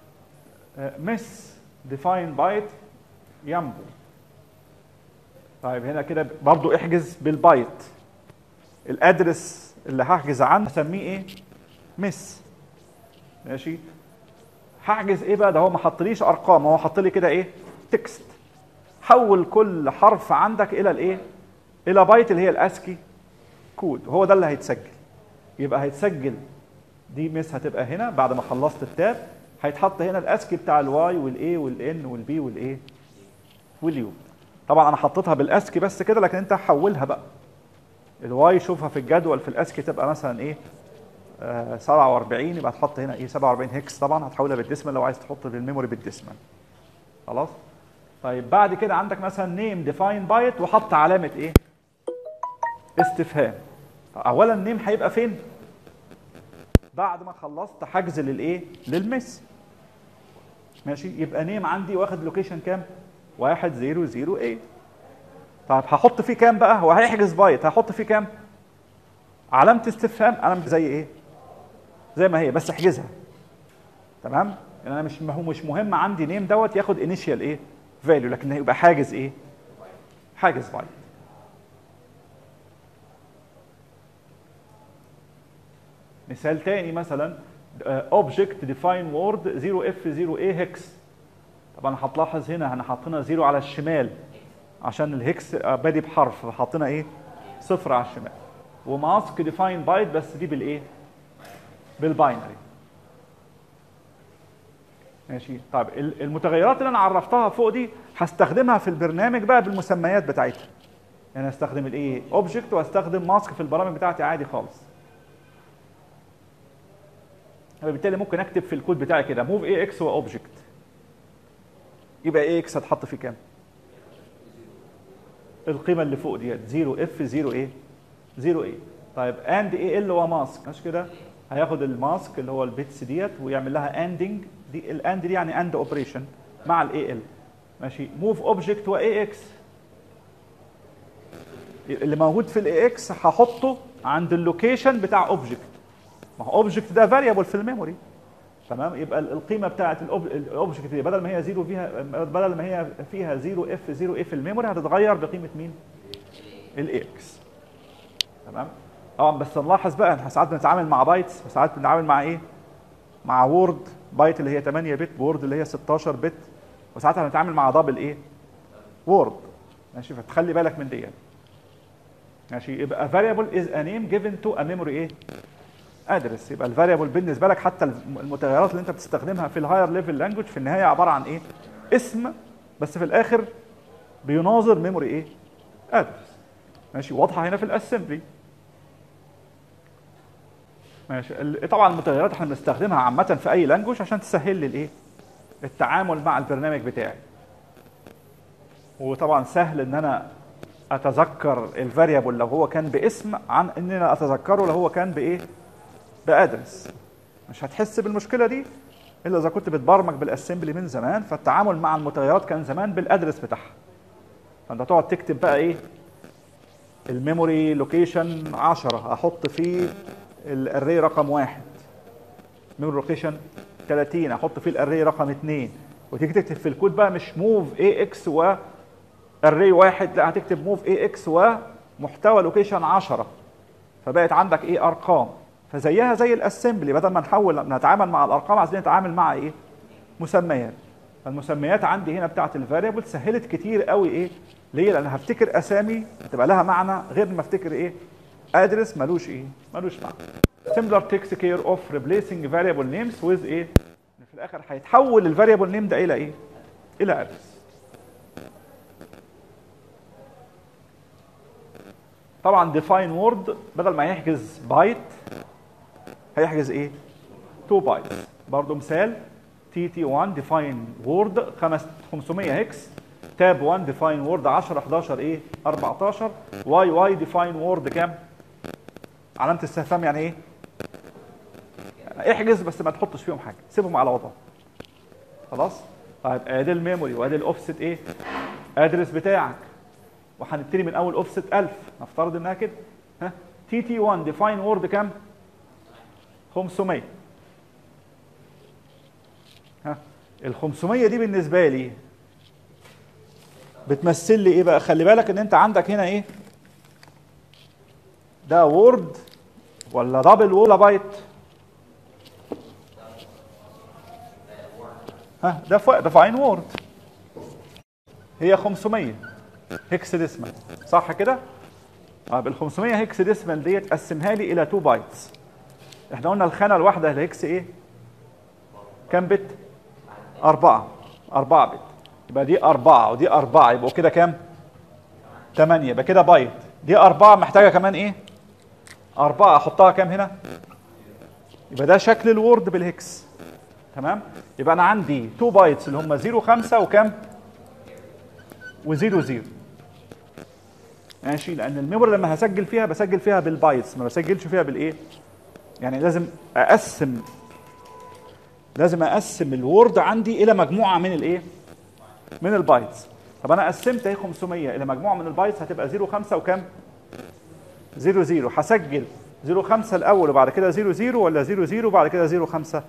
مس ديفاين بايت ينبو طيب هنا كده برضو احجز بالبايت الادرس اللي هحجز عنه هسميه ايه مس ماشي هحجز ايه بقى ده هو ما حطليش ارقام هو حط لي كده ايه تكست حول كل حرف عندك الى الايه الى بايت اللي هي الاسكي كود هو ده اللي هيتسجل يبقى هيتسجل دي مس هتبقى هنا بعد ما خلصت التاب هيتحط هنا الاسكي بتاع الواي والاي والان والبي والايه واليو طبعا انا حطيتها بالاسكي بس كده لكن انت حولها بقى الواي شوفها في الجدول في الاسكي تبقى مثلا ايه آه 47 يبقى تحط هنا ايه 47 هكس طبعا هتحولها بالديسمال لو عايز تحط بالميموري بالديسمال خلاص طيب بعد كده عندك مثلا نيم ديفاين بايت وحط علامه ايه استفهام اولا نيم هيبقى فين بعد ما خلصت حجز للايه للمس ماشي يبقى نيم عندي واخد لوكيشن كام 1008 طيب هحط فيه كام بقى هو هيحجز بايت هحط فيه كام علامه استفهام انا زي ايه زي ما هي بس احجزها تمام يعني انا مش هو مش مهم عندي نيم دوت ياخد انيشال ايه فاليو لكن هيبقى حاجز ايه حاجز بايت مثال تاني مثلا اوبجكت ديفاين وورد 0 اف 0 اي هكس طبعا هتلاحظ هنا احنا حاطينها زيرو على الشمال عشان الهكس بادي بحرف فحطينا ايه صفر على الشمال وماسك ديفاين بايت بس دي بالايه بالباينري ماشي طيب المتغيرات اللي انا عرفتها فوق دي هستخدمها في البرنامج بقى بالمسميات بتاعتها يعني استخدم الايه اوبجكت واستخدم ماسك في البرامج بتاعتي عادي خالص فبالتالي ممكن اكتب في الكود بتاعي كده موف اي اكس هو اوبجكت يبقى اي اكس هتحط فيه كام القيمه اللي فوق ديت 0 اف 0 ايه 0 ايه طيب اند اي ال هو ماسك مش كده هياخد الماسك اللي هو البيتس ديت ويعمل لها اندنج دي الاند دي يعني اند اوبريشن مع الاي ال ماشي موف اوبجكت واي اكس اللي موجود في الاي اكس هحطه عند اللوكيشن بتاع اوبجكت ما هو اوبجكت ده فاريبل في الميموري تمام يبقى القيمه بتاعه الاوبجكت دي بدل ما هي زيرو فيها بدل ما هي فيها 0 اف 0 اي في الميموري هتتغير بقيمه مين؟ الاكس تمام طبعا بس نلاحظ بقى احنا ساعات بنتعامل مع بايتس وساعات بنتعامل مع ايه؟ مع وورد بايت اللي هي 8 بت وورد اللي هي 16 بت وساعات هنتعامل مع دبل ايه؟ وورد ماشي فتخلي بالك من ديت ماشي يبقى variable is a name given to a memory ايه؟ ادرس يبقى الفاريبل بالنسبه لك حتى المتغيرات اللي انت بتستخدمها في الهاير ليفل لانجوج في النهايه عباره عن ايه؟ اسم بس في الاخر بيناظر ميموري ايه؟ ادرس ماشي واضحه هنا في الاسمبلي ماشي طبعا المتغيرات احنا بنستخدمها عامه في اي لانجوج عشان تسهل لي الايه؟ التعامل مع البرنامج بتاعي وطبعا سهل ان انا اتذكر الفاريبل لو هو كان باسم عن ان انا اتذكره لو هو كان بايه بادرس مش هتحس بالمشكله دي الا اذا كنت بتبرمج بالاسمبلي من زمان فالتعامل مع المتغيرات كان زمان بالادرس بتاعها فانت تقعد تكتب بقى ايه الميموري لوكيشن 10 احط فيه الاري رقم واحد ميموري لوكيشن 30 احط فيه الاري رقم 2 وتيجي تكتب في الكود بقى مش موف اي اكس و اري واحد لا هتكتب موف اي اكس ومحتوى لوكيشن 10 فبقت عندك ايه ارقام فزيها زي الاسمبلي بدل ما نحول نتعامل مع الارقام عايزين نتعامل مع ايه مسميات المسميات عندي هنا بتاعت الفاريبل سهلت كتير قوي ايه ليه لان هفتكر اسامي هتبقى لها معنى غير ما افتكر ايه ادرس ملوش ايه ملوش معنى similar takes care of replacing variable names with ايه إن في الاخر هيتحول الفاريبل نيم ده الى ايه الى ادرس طبعا define word بدل ما يحجز بايت هيحجز ايه 2 بايت برضه مثال تي تي 1 define word 500 هكس تاب 1 define word 10 11 ايه 14 واي واي define word كام علامه استفهام يعني ايه يعني احجز بس ما تحطش فيهم حاجه سيبهم على وضعهم خلاص طيب ادي الميموري وادي الاوفست ايه ادرس بتاعك وهنبتدي من اول اوفست 1000 نفترض انها كده ها تي تي 1 ديفاين وورد كام 500 ها ال 500 دي بالنسبه لي بتمثل لي ايه بقى خلي بالك ان انت عندك هنا ايه ده وورد ولا دبل ولا بايت ها ده فوق ده فاين وورد هي 500 هكس ديسمال صح كده طيب ال 500 هكس ديسمال ديت قسمها لي الى 2 بايتس احنا قلنا الخانه الواحده الهكس ايه كام بت أربعة أربعة بت يبقى دي أربعة ودي أربعة يبقوا كده كام تمانية يبقى كده بايت دي أربعة محتاجة كمان إيه أربعة أحطها كام هنا يبقى ده شكل الوورد بالهكس تمام يبقى أنا عندي 2 بايتس اللي هم 0 5 وكام و0 0 ماشي لان الميموري لما هسجل فيها بسجل فيها بالبايتس ما بسجلش فيها بالايه يعني لازم اقسم لازم اقسم الوورد عندي الى مجموعه من الايه من البايتس طب انا قسمت اهي 500 الى مجموعه من البايتس هتبقى 0 5 وكام 0 0 هسجل 0 5 الاول وبعد كده 0 0 ولا 0 0 وبعد كده 0 5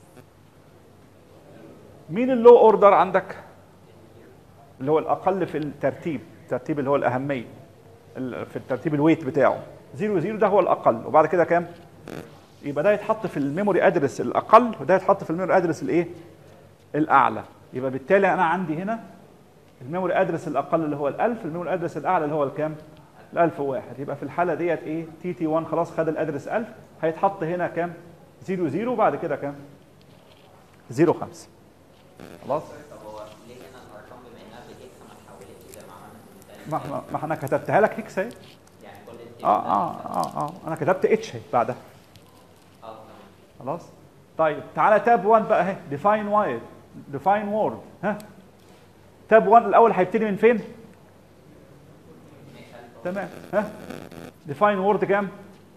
مين اللو اوردر عندك اللي هو الاقل في الترتيب الترتيب اللي هو الاهميه ال- في الترتيب الويت بتاعه 0 0 ده هو الاقل وبعد كده كام يبقى ده يتحط في الميموري ادرس الاقل وده يتحط في الميموري ادرس الايه الاعلى يبقى بالتالي انا عندي هنا الميموري ادرس الاقل اللي هو ال1000 الميموري ادرس الاعلى اللي هو الكام ال1001 يبقى في الحاله ديت ايه تي تي 1 خلاص خد الادرس 1000 هيتحط هنا كام 0 0 وبعد كده كام 0 5 خلاص طب هو ليه هنا الارقام بما انها بالهكس ما اتحولتش زي ما عملنا في المثال ما احنا ما احنا كتبتها لك هيكس اهي يعني كل التيم اه اه اه اه انا كتبت اتش اهي بعدها اه تمام خلاص طيب تعالى تاب 1 بقى اهي ديفاين وايد ديفاين وورد ها تاب 1 الاول هيبتدي من فين تمام ها ديفاين وورد كام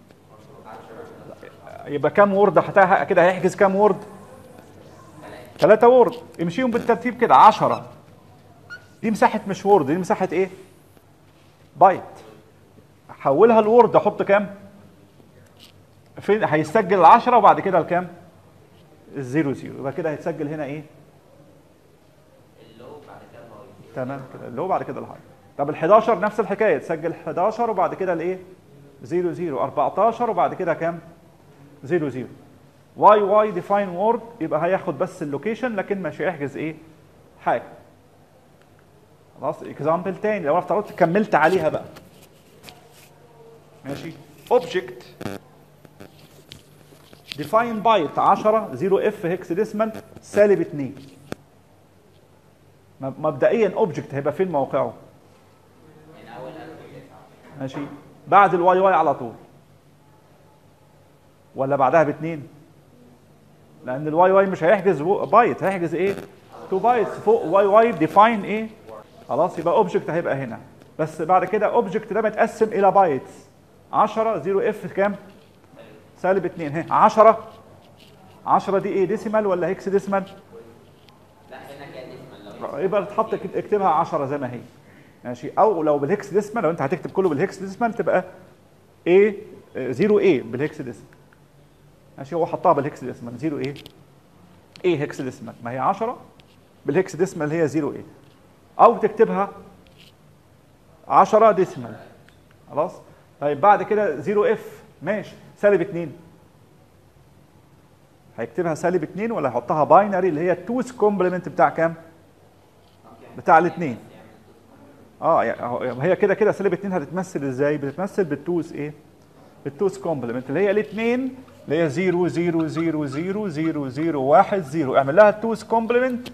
يبقى كام وورد هتها- كده هيحجز كام وورد ثلاثة وورد امشيهم بالترتيب كده 10 دي مساحة مش وورد دي مساحة ايه بايت حولها لوورد احط كام فين هيسجل العشرة وبعد كده الكام الزيرو زيرو يبقى كده هيتسجل هنا ايه اللو بعد كده الهاي تمام كده اللي هو بعد كده الهاي طب ال 11 نفس الحكايه تسجل 11 وبعد كده الايه 0 0 14 وبعد كده كام 0 0 واي واي ديفاين وورد يبقى هياخد بس اللوكيشن لكن مش هيحجز ايه حاجه خلاص اكزامبل تاني لو انا افترضت كملت عليها بقى ماشي اوبجكت ديفاين بايت 10 0 اف هيكس ديسمال سالب 2 مب- مبدئيا اوبجكت هيبقى فين موقعه من اول 1009 ماشي بعد الواي واي على طول ولا بعدها باثنين لان الواي واي مش هيحجز و- بايت هيحجز ايه 2 بايتس فوق واي واي ديفاين ايه خلاص يبقى اوبجكت هيبقى هنا بس بعد كده اوبجكت ده متقسم الى بايتس 10 0 اف كام سالب 2 اهي 10 10 دي ايه ديسيمال ولا هيكس ديسيمال لا هنا كده ديسمال لو يبقى تحط اكتبها 10 زي ما هي ماشي او لو بالهكس ديسمال لو انت هتكتب كله بالهكس ديسمال تبقى A 0 A بالهكس ديسمال ماشي هو حطها بالهكس ديسمال 0 A A هكس ديسمال ما هي 10 بالهكس ديسمال هي 0 A او تكتبها 10 ديسمال خلاص طيب بعد كده 0 اف ماشي سالب 2 هيكتبها سالب 2 ولا هيحطها باينري اللي هي التوز كومبلمنت بتاع كام؟ بتاع الاثنين اه يعني هو- هي كده كده سالب 2 هتتمثل ازاي؟ بتتمثل بالتوز ايه؟ بالتوز كومبلمنت اللي هي الاثنين اللي هي 0 0 0 0 0 0 1 0 اعمل لها التوز كومبلمنت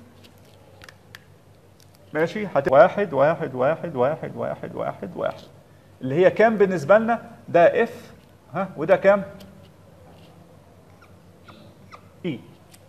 ماشي هت واحد واحد واحد واحد واحد واحد واحد اللي هي كام بالنسبه لنا؟ ده اف ها وده كام؟ اي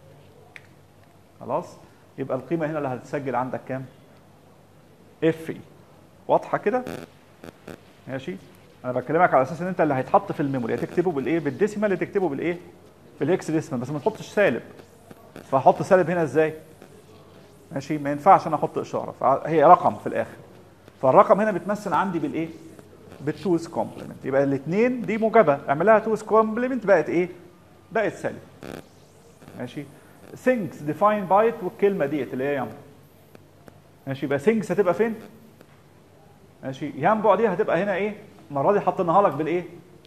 خلاص يبقى القيمه هنا اللي هتتسجل عندك كام؟ اف اي واضحه كده؟ ماشي انا بكلمك على اساس ان انت اللي هيتحط في الميموري هتكتبه بالايه؟ بالديسيمال اللي تكتبه بالايه؟ بالاكس ديسيمال بس ما تحطش سالب فهحط سالب هنا ازاي؟ ماشي ما ينفعش انا احط اشاره فهي رقم في الاخر فالرقم هنا بيتمثل عندي بالايه؟ بالتوز كومبلمنت يبقى الاثنين دي موجبه اعمل لها توز كومبلمنت بقت ايه؟ بقت سالب ماشي things defined by it والكلمه ديت اللي هي ينبع ماشي يبقى things هتبقى فين؟ ماشي ينبع دي هتبقى هنا ايه؟ المره دي حطيناها لك بالايه؟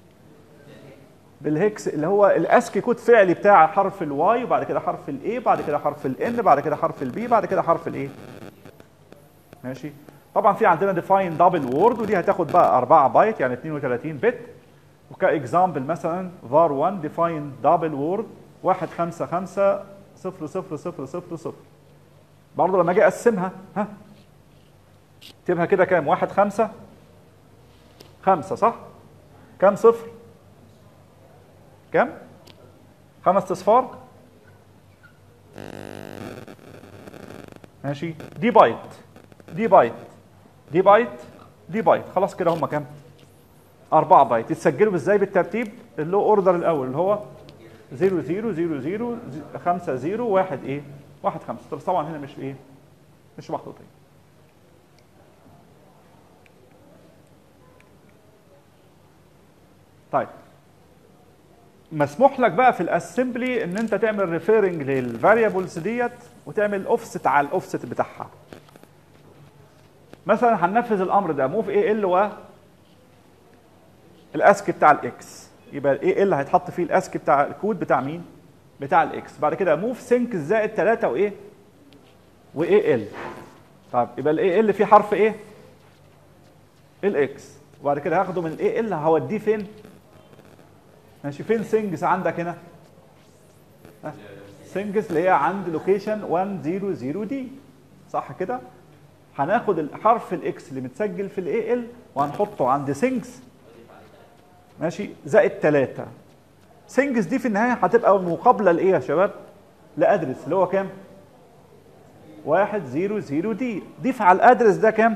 بالهكس اللي هو الاسكي كود فعلي بتاع حرف الواي وبعد كده حرف الاي بعد كده حرف الان بعد كده حرف البي بعد كده حرف الايه ماشي طبعا في عندنا ديفاين دبل وورد ودي هتاخد بقى 4 بايت يعني 32 بت وكاكزامبل مثلا var 1 ديفاين دبل وورد 1 5 5 0 0 0 0 0 برضه لما اجي اقسمها ها اكتبها كده كام 1 5 5 صح كام صفر كام خمس اصفار ماشي دي بايت دي بايت دي بايت دي بايت خلاص كده هم كام أربعة بايت يتسجلوا ازاي بالترتيب اللي هو اوردر الاول اللي هو 0 0 0 0 5 0 1 ايه 1 5 بس طبعا هنا مش ايه مش محطوطين طيب مسموح لك بقى في الاسمبلي ان انت تعمل ريفيرنج للفاريبلز ديت وتعمل اوفست على الاوفست بتاعها مثلا هننفذ الامر ده موف اي ال و الاسك بتاع الاكس يبقى الاي ال هيتحط فيه الاسك بتاع الكود بتاع مين بتاع الاكس بعد كده موف سينك زائد 3 وايه واي ال طيب يبقى الاي ال فيه حرف ايه الاكس وبعد كده هاخده من الاي ال هوديه فين ماشي فين سينجز عندك هنا ها؟ سينجز اللي هي عند لوكيشن 100 دي صح كده هناخد الحرف الاكس اللي متسجل في الاي ال وهنحطه عند سينجز ماشي زائد 3 سينجز دي في النهايه هتبقى مقابله لايه يا شباب لادرس اللي هو كام 100 دي ضيف على الادرس ده كام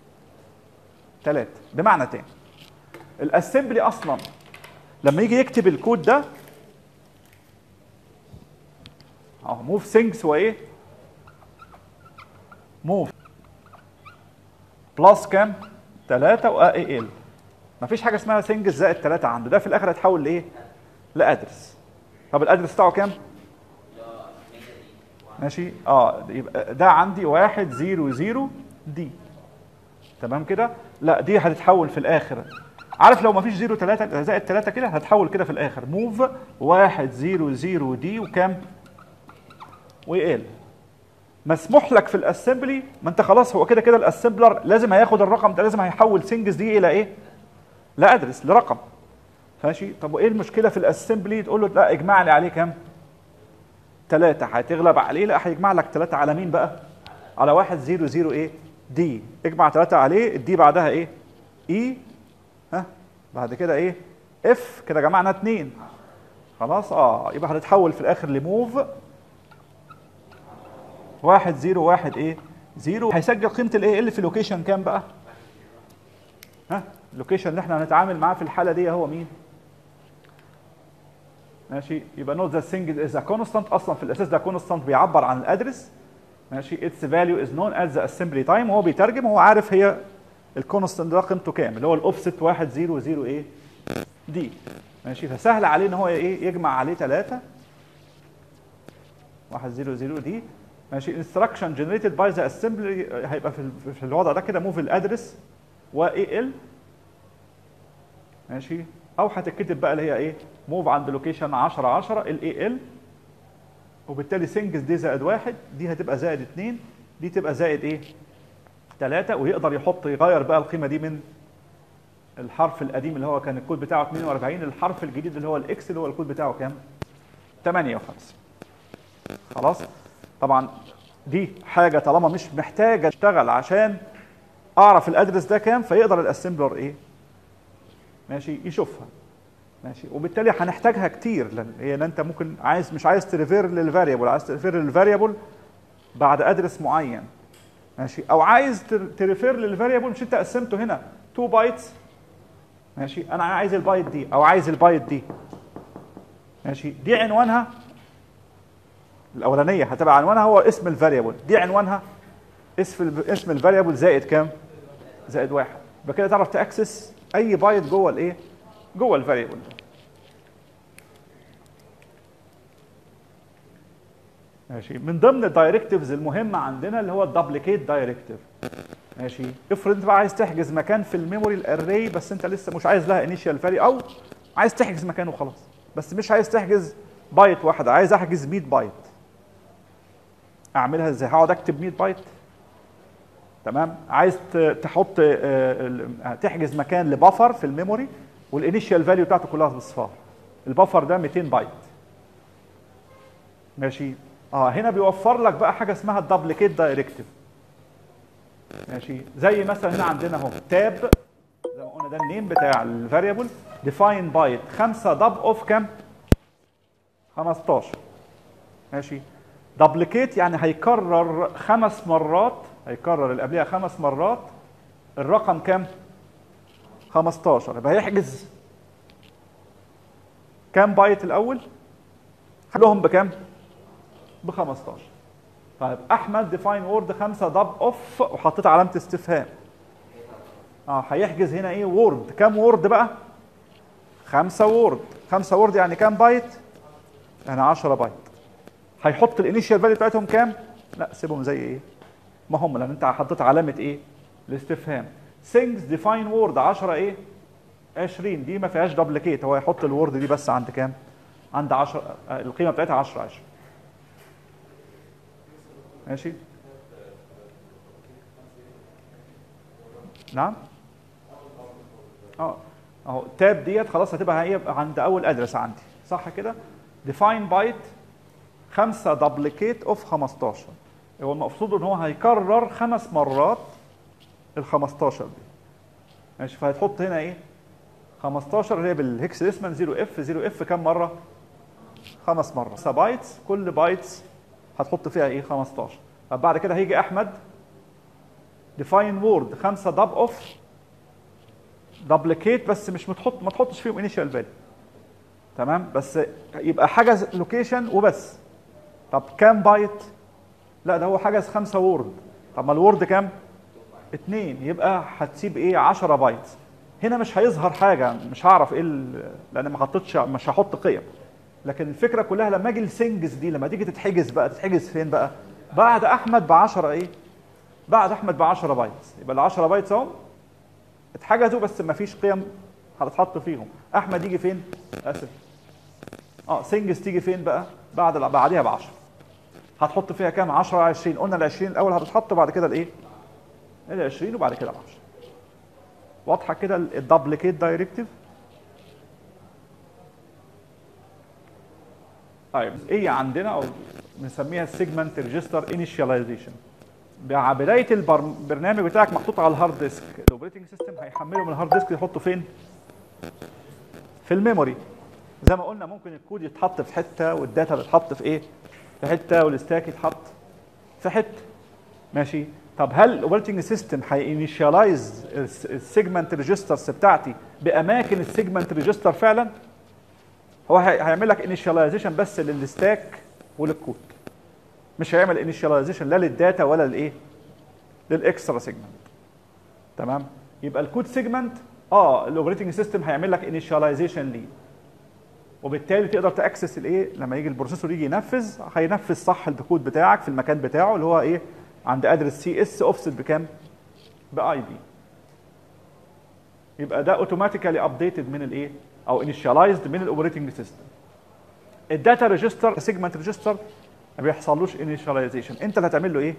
3 بمعنى تاني الاسمبلي اصلا لما يجي يكتب الكود ده اهو موف سينكس وايه موف بلس كام 3 و اي ال مفيش حاجه اسمها سينجز زائد 3 عنده ده في الاخر هيتحول لايه لادرس طب الادرس بتاعه كام ماشي اه يبقى ده عندي 1 0 0 دي تمام كده لا دي هتتحول في الاخر عارف لو ما فيش 0 3 زائد 3 كده هتحول كده في الاخر موف 1 0 0 دي وكام وال مسموح لك في الاسمبلي ما انت خلاص هو كده كده الاسمبلر لازم هياخد الرقم ده لازم هيحول سنجز دي الى ايه لادرس لرقم ماشي طب وايه المشكله في الاسمبلي تقول له لا اجمع لي عليه كام ثلاثة هتغلب عليه لا هيجمع لك ثلاثة على مين بقى على واحد زيرو زيرو ايه دي اجمع ثلاثة عليه الدي بعدها ايه اي ها بعد كده ايه اف كده جمعنا اتنين خلاص اه يبقى هنتحول في الاخر لموف واحد زيرو واحد ايه زيرو هيسجل قيمة الايه اللي في لوكيشن كام بقى ها اللوكيشن اللي احنا هنتعامل معاه في الحاله دي هو مين ماشي يبقى نوت ذا سنجل از كونستانت اصلا في الاساس ده كونستانت بيعبر عن الادرس ماشي اتس فاليو از نون از ذا اسمبلي تايم وهو بيترجم هو عارف هي الكونستانت ده قيمته كام اللي هو الاوفست 1 0 0 ايه دي ماشي فسهل عليه ان هو ايه يجمع عليه 3 1 0 0 دي ماشي instruction generated by the assembly هيبقى في ال- في الوضع ده كده موف الادرس و ال ماشي او هتتكتب بقى اللي هي ايه موف عند لوكيشن 10 10 ال ال وبالتالي سنجز دي زائد واحد دي هتبقى زائد اتنين دي تبقى زائد ايه؟ تلاتة ويقدر يحط يغير بقى القيمة دي من الحرف القديم اللي هو كان الكود بتاعه 42 للحرف الجديد اللي هو الاكس اللي هو الكود بتاعه كام؟ 58 خلاص؟ طبعا دي حاجة طالما مش محتاجة اشتغل عشان اعرف الادرس ده كام فيقدر الاسمبلر ايه؟ ماشي يشوفها ماشي وبالتالي هنحتاجها كتير لان هي ان انت ممكن عايز مش عايز تريفير للفاريبل عايز تريفير للفاريبل بعد ادرس معين ماشي او عايز تر- تريفير للفاريبل مش انت قسمته هنا 2 بايتس ماشي انا عايز البايت دي او عايز البايت دي ماشي دي عنوانها الاولانيه هتبقى عنوانها هو اسم الفاريبل دي عنوانها اسم ال- اسم الفاريبل زائد كام زائد واحد يبقى كده تعرف تاكسس اي بايت جوه الايه جوه الفاريبل ماشي من ضمن الدايركتيفز المهمه عندنا اللي هو الدبليكيت دايركتيف ماشي افرض انت بقى عايز تحجز مكان في الميموري الاري بس انت لسه مش عايز لها انيشال فاليو او عايز تحجز مكان وخلاص بس مش عايز تحجز بايت واحده عايز احجز 100 بايت اعملها ازاي هقعد اكتب 100 بايت تمام عايز ت- تحط آه، ال- تحجز مكان لبفر في الميموري والانيشال فاليو بتاعته كلها بالصفار البفر ده 200 بايت ماشي اه هنا بيوفر لك بقى حاجه اسمها الدبليكيت دايركتيف ماشي زي مثلا هنا عندنا اهو تاب زي ما قلنا ده النيم بتاع الفاريبل ديفاين بايت 5 دب اوف كام 15 ماشي دبليكيت يعني هيكرر خمس مرات هيكرر اللي قبلها خمس مرات الرقم كام 15 يبقى هيحجز كام بايت الاول كلهم بكام ب 15 طيب احمد ديفاين وورد 5 دب اوف وحطيت علامه استفهام اه هيحجز هنا ايه وورد كام وورد بقى 5 وورد 5 وورد يعني كام بايت يعني 10 بايت هيحط الانيشال فاليو بتاعتهم كام لا سيبهم زي ايه ما هم لان انت حطيت علامه ايه الاستفهام things define word 10 ايه 20 دي ما فيهاش دبليكيت هو هيحط الوورد دي بس عند كام عند 10 آه، القيمه بتاعتها 10 10 ماشي نعم اه اهو تاب ديت خلاص هتبقى هي عند اول ادرس عندي صح كده define بايت 5 دبليكيت اوف 15 هو المقصود ان هو هيكرر خمس مرات ال 15 دي ماشي فهتحط هنا ايه 15 اللي هي بالهكس ديسمال 0 اف 0 اف كام مره خمس مرات 5 بايتس كل بايتس هتحط فيها ايه 15 طب بعد كده هيجي احمد ديفاين وورد 5 دب اوف دبليكيت بس مش متحط ما تحطش فيهم انيشال فاليو تمام بس يبقى حجز لوكيشن وبس طب كام بايت لا ده هو حجز 5 وورد طب ما الوورد كام اتنين يبقى هتسيب ايه 10 بايت هنا مش هيظهر حاجه مش هعرف ايه ال- لان ما حطيتش مش هحط قيم لكن الفكره كلها لما اجي السنجز دي لما تيجي تتحجز بقى تتحجز فين بقى بعد احمد ب 10 ايه بعد احمد ب 10 بايت يبقى ال 10 بايتس اهو اتحجزوا بس ما فيش قيم هتتحط فيهم احمد يجي فين اسف اه سنجز تيجي فين بقى بعد بعديها ب 10 هتحط فيها كام 10 20 قلنا ال 20 الاول هتتحط بعد كده الايه ال 20 وبعد كده ال 10 واضحه كده الدبليكيت دايركتيف طيب ايه عندنا او بنسميها السيجمنت ريجستر انيشاليزيشن بدايه البرنامج بتاعك محطوط على الهارد ديسك الاوبريتنج سيستم هيحمله من الهارد ديسك يحطه فين في الميموري زي ما قلنا ممكن الكود يتحط في حته والداتا تتحط في ايه في حته والستاك يتحط في حته ماشي طب هل الاوبريتنج سيستم هينيشاليز السيجمنت ريجسترز بتاعتي باماكن السيجمنت ريجستر فعلا هو هي- هيعمل لك انيشاليزيشن بس للستاك وللكود مش هيعمل انيشاليزيشن لا للداتا ولا للايه للاكسترا سيجمنت تمام يبقى الكود سيجمنت اه الاوبريتنج سيستم هيعمل لك انيشاليزيشن ليه وبالتالي تقدر تاكسس الايه لما يجي البروسيسور يجي ينفذ هينفذ صح الكود بتاعك في المكان بتاعه اللي هو ايه عند ادرس سي اس اوفست بكام باي بي يبقى ده اوتوماتيكالي ابديتد من الايه او انيشاليزد من الاوبريتنج سيستم الداتا ريجستر سيجمنت ريجستر ما بيحصلوش انيشاليزيشن انت اللي هتعمل له ايه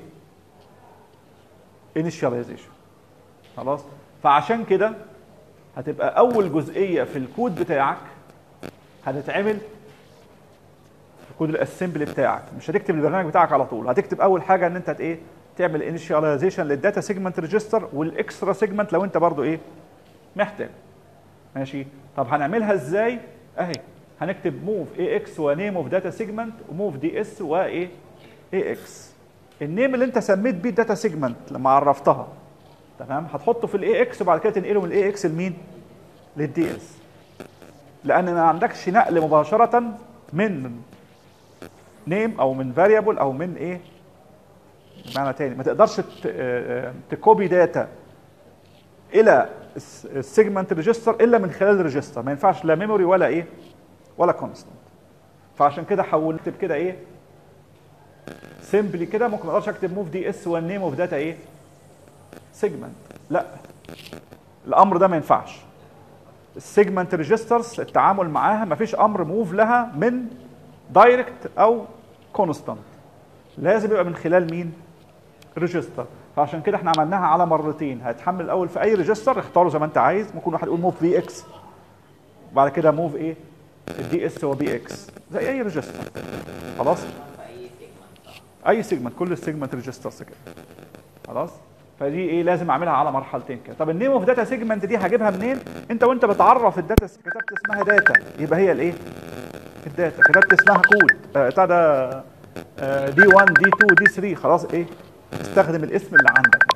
انيشاليزيشن خلاص فعشان كده هتبقى اول جزئيه في الكود بتاعك هتتعمل في كود الاسمبلي بتاعك مش هتكتب البرنامج بتاعك على طول هتكتب اول حاجه ان انت هت ايه تعمل انيشاليزيشن للداتا سيجمنت ريجستر والاكسترا سيجمنت لو انت برضو ايه محتاج ماشي طب هنعملها ازاي اهي هنكتب موف اي اكس ونيم اوف داتا سيجمنت وموف دي اس وايه اي اكس النيم اللي انت سميت بيه الداتا سيجمنت لما عرفتها تمام هتحطه في الاي اكس وبعد كده تنقله من الاي اكس لمين للدي اس لان ما عندكش نقل مباشره من نيم او من فاريبل او من ايه معنى تاني ما تقدرش ت- آه، آه، تكوبي داتا الى السيجمنت ريجستر الا من خلال الريجستر ما ينفعش لا ميموري ولا ايه ولا كونستنت فعشان كده حولت اكتب كده ايه سيمبلي كده ممكن ما اقدرش اكتب موف دي اس والنيم اوف داتا ايه سيجمنت لا الامر ده ما ينفعش السيجمنت ريجسترز التعامل معاها ما فيش امر موف لها من دايركت او كونستانت لازم يبقى من خلال مين ريجستر فعشان كده احنا عملناها على مرتين هيتحمل الاول في اي ريجستر اختاره زي ما انت عايز ممكن واحد يقول موف في اكس وبعد كده موف ايه الدي اس هو بي اكس زي اي ريجستر خلاص في اي سيجمنت صح اي سيجمنت كل السيجمنت ريجسترز كده خلاص فدي ايه لازم اعملها على مرحلتين كده طب النيم اوف داتا سيجمنت دي هجيبها منين انت وانت بتعرف الداتا كتبت اسمها داتا يبقى هي الايه الداتا كتبت اسمها كود آه، بتاع ده دي 1 دي 2 دي 3 خلاص ايه استخدم الاسم اللي عندك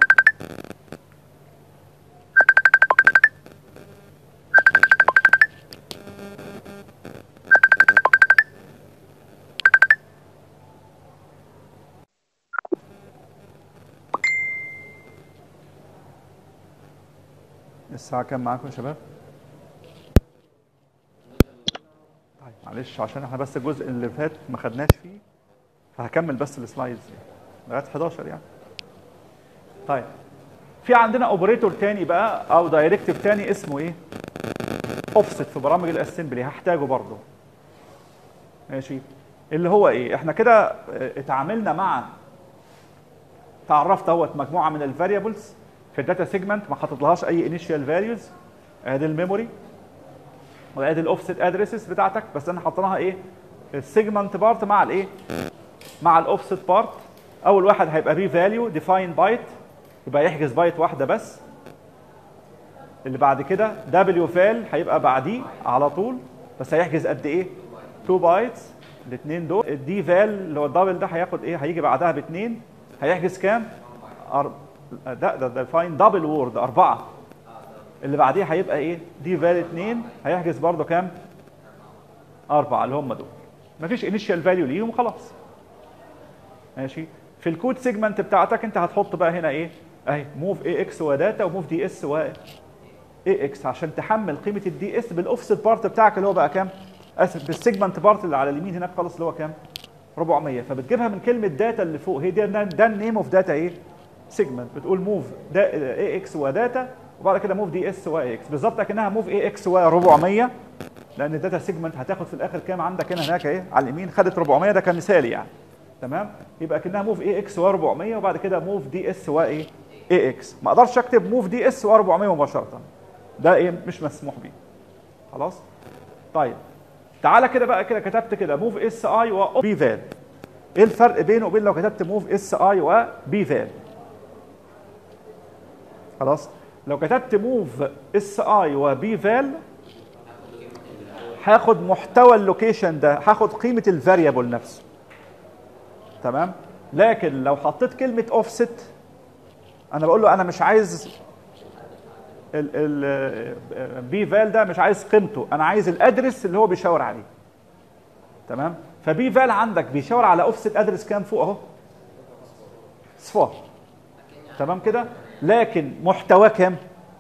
الساعة كام معاكم يا شباب؟ طيب معلش عشان احنا بس الجزء اللي فات ما خدناش فيه فهكمل بس السلايدز دي لغاية 11 يعني. طيب في عندنا اوبريتور تاني بقى او دايركتيف تاني اسمه ايه؟ اوفست في برامج الاسمبلي هحتاجه برضه. ماشي اللي هو ايه؟ احنا كده اه، اتعاملنا مع تعرفت اهوت مجموعه من الفاريبلز في الداتا سيجمنت ما حاططلهاش اي انيشال فاليوز ادي الميموري وادي الاوفست ادريسز بتاعتك بس انا حطيناها ايه السيجمنت بارت مع الايه مع الاوفست بارت اول واحد هيبقى بي فاليو ديفاين بايت يبقى يحجز بايت واحده بس اللي بعد كده دبليو فال هيبقى بعديه على طول بس هيحجز قد ايه 2 بايتس الاثنين دول الدي فال اللي هو الدبل ده هياخد ايه هيجي بعدها باثنين هيحجز كام أر... ده ده ده فاين دبل وورد أربعة اللي بعديه هيبقى إيه؟ دي فال اتنين هيحجز برضه كام؟ أربعة اللي هم دول مفيش انيشال فاليو ليهم وخلاص ماشي في الكود سيجمنت بتاعتك انت هتحط بقى هنا ايه اهي موف اي اكس وداتا وموف دي اس و اي اكس عشان تحمل قيمه الدي اس بالاوفست بارت بتاعك اللي هو بقى كام اسف بالسيجمنت بارت اللي على اليمين هناك خالص اللي هو كام 400 فبتجيبها من كلمه داتا اللي فوق هي دي ده النيم اوف داتا ايه سيجمنت بتقول موف دا اي اكس وداتا وبعد كده موف دي اس واي اكس بالظبط اكنها موف اي اكس و 400 لان الداتا سيجمنت هتاخد في الاخر كام عندك هنا هناك ايه على اليمين خدت 400 ده كمثالي يعني تمام يبقى كانها موف اي اكس و 400 وبعد كده موف دي اس و ايه اي اكس ما اقدرش اكتب موف دي اس و 400 مباشره ده ايه مش مسموح بيه خلاص طيب تعالى كده بقى كده كتبت كده موف اس اي و بي فال ايه الفرق بينه وبين لو كتبت موف اس اي وبي فال خلاص لو كتبت موف اس اي وبي فال هاخد محتوى اللوكيشن ده هاخد قيمه الفاريبل نفسه تمام لكن لو حطيت كلمه اوفست انا بقول له انا مش عايز ال بي فال ده مش عايز قيمته انا عايز الادرس اللي هو بيشاور عليه تمام فبي فال عندك بيشاور على اوفست ادرس كام فوق اهو صفار تمام كده لكن محتواه كام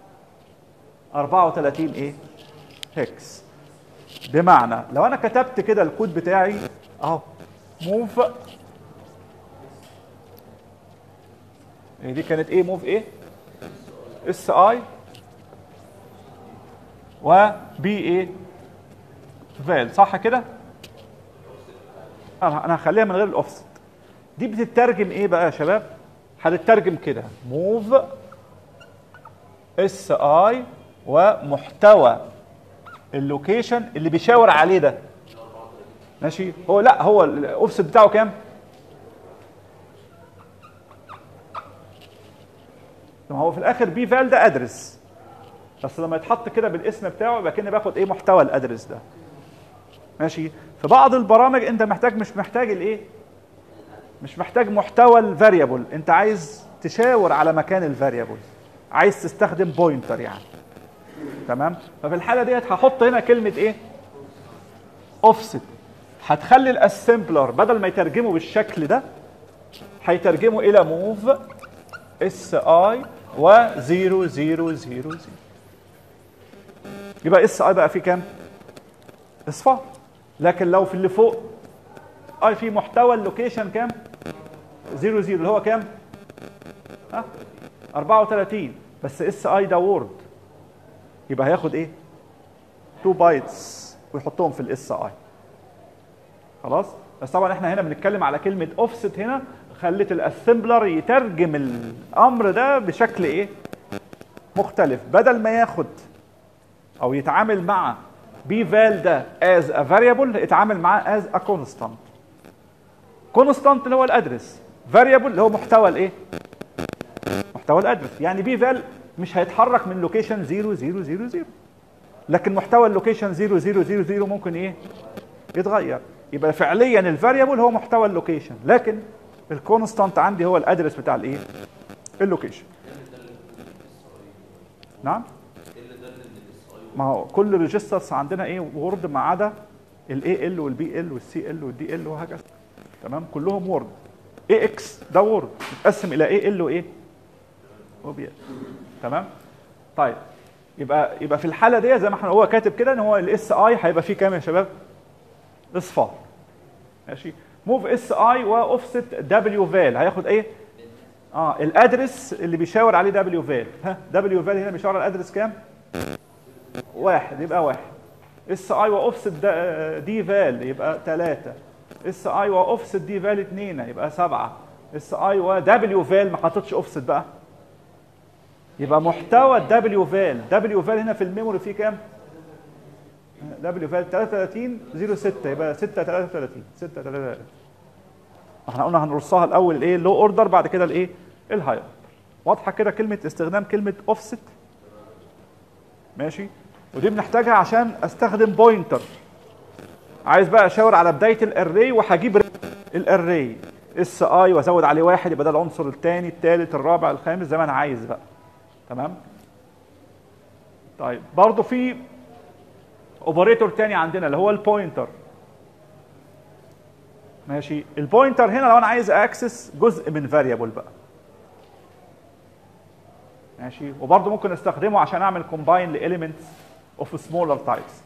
34 ايه هكس بمعنى لو انا كتبت كده الكود بتاعي اهو موف دي كانت ايه موف ايه اس اي وبي ايه فال صح كده انا أنا هخليها من غير الاوفست دي بتترجم ايه بقى يا شباب هتترجم كده موف اس اي ومحتوى اللوكيشن اللي بيشاور عليه ده ماشي هو لا هو الاوفست بتاعه كام ما هو في الاخر بي فال ده ادرس بس لما يتحط كده بالاسم بتاعه يبقى كاني باخد ايه محتوى الادرس ده ماشي في بعض البرامج انت محتاج مش محتاج الايه مش محتاج محتوى الفاريبل انت عايز تشاور على مكان الفاريبل عايز تستخدم بوينتر يعني تمام ففي الحاله ديت هحط هنا كلمه ايه اوفست هتخلي الاسمبلر بدل ما يترجمه بالشكل ده هيترجمه الى موف اس اي و 0 0 0 0 يبقى اس اي بقى فيه كام اصفار لكن لو في اللي فوق اي في محتوى اللوكيشن كام 0 0 اللي هو كام ها 34 بس اس اي ده وورد يبقى هياخد ايه 2 بايتس ويحطهم في الاس اي خلاص بس طبعا احنا هنا بنتكلم على كلمه اوفست هنا خلت الاسمبلر يترجم الامر ده بشكل ايه مختلف بدل ما ياخد او يتعامل مع بي فال ده از ا فاريبل اتعامل معاه از ا كونستانت كونستانت اللي هو الادرس فاريبل اللي هو محتوى الايه محتوى الادرس يعني بي فال مش هيتحرك من لوكيشن 0 0 0 0 لكن محتوى اللوكيشن 0 0 0 0 ممكن ايه يتغير يبقى فعليا الفاريبل هو محتوى اللوكيشن لكن الكونستانت عندي هو الادرس بتاع الايه اللوكيشن نعم ما هو كل ريجسترز عندنا ايه وورد ما عدا الاي ال والبي ال والسي ال والدي ال وهكذا تمام كلهم وورد اي اكس ده وورد متقسم الى اي ال وايه وبي ال تمام طيب يبقى يبقى في الحاله دي زي ما احنا هو كاتب كده ان هو الاس اي هيبقى فيه كام يا شباب اصفار ماشي موف اس اي واوفست دبليو فال هياخد ايه اه الادرس اللي بيشاور عليه دبليو فال ها دبليو فال هنا بيشاور على الادرس كام واحد يبقى واحد اس اي واوفست دي فال يبقى ثلاثة اس اي واوفست دي فال اثنين يبقى سبعة اس اي ودبليو فال ما حطيتش اوفست بقى يبقى محتوى الدبليو فال دبليو فال هنا في الميموري فيه كام دبليو فال 33 06 يبقى 6 33 6 33 احنا قلنا هنرصها الاول الايه لو اوردر بعد كده الايه الهاير واضحه كده كلمه استخدام كلمه اوفست ماشي ودي بنحتاجها عشان استخدم بوينتر عايز بقى اشاور على بدايه الاري وهجيب الاري اس اي وازود عليه واحد يبقى ده العنصر الثاني الثالث الرابع الخامس زي ما انا عايز بقى تمام طيب برضه في اوبريتور تاني عندنا اللي هو البوينتر ماشي البوينتر هنا لو انا عايز اكسس جزء من فاريبل بقى ماشي وبرضه ممكن استخدمه عشان اعمل كومباين لاليمنتس اوف سمولر تايبس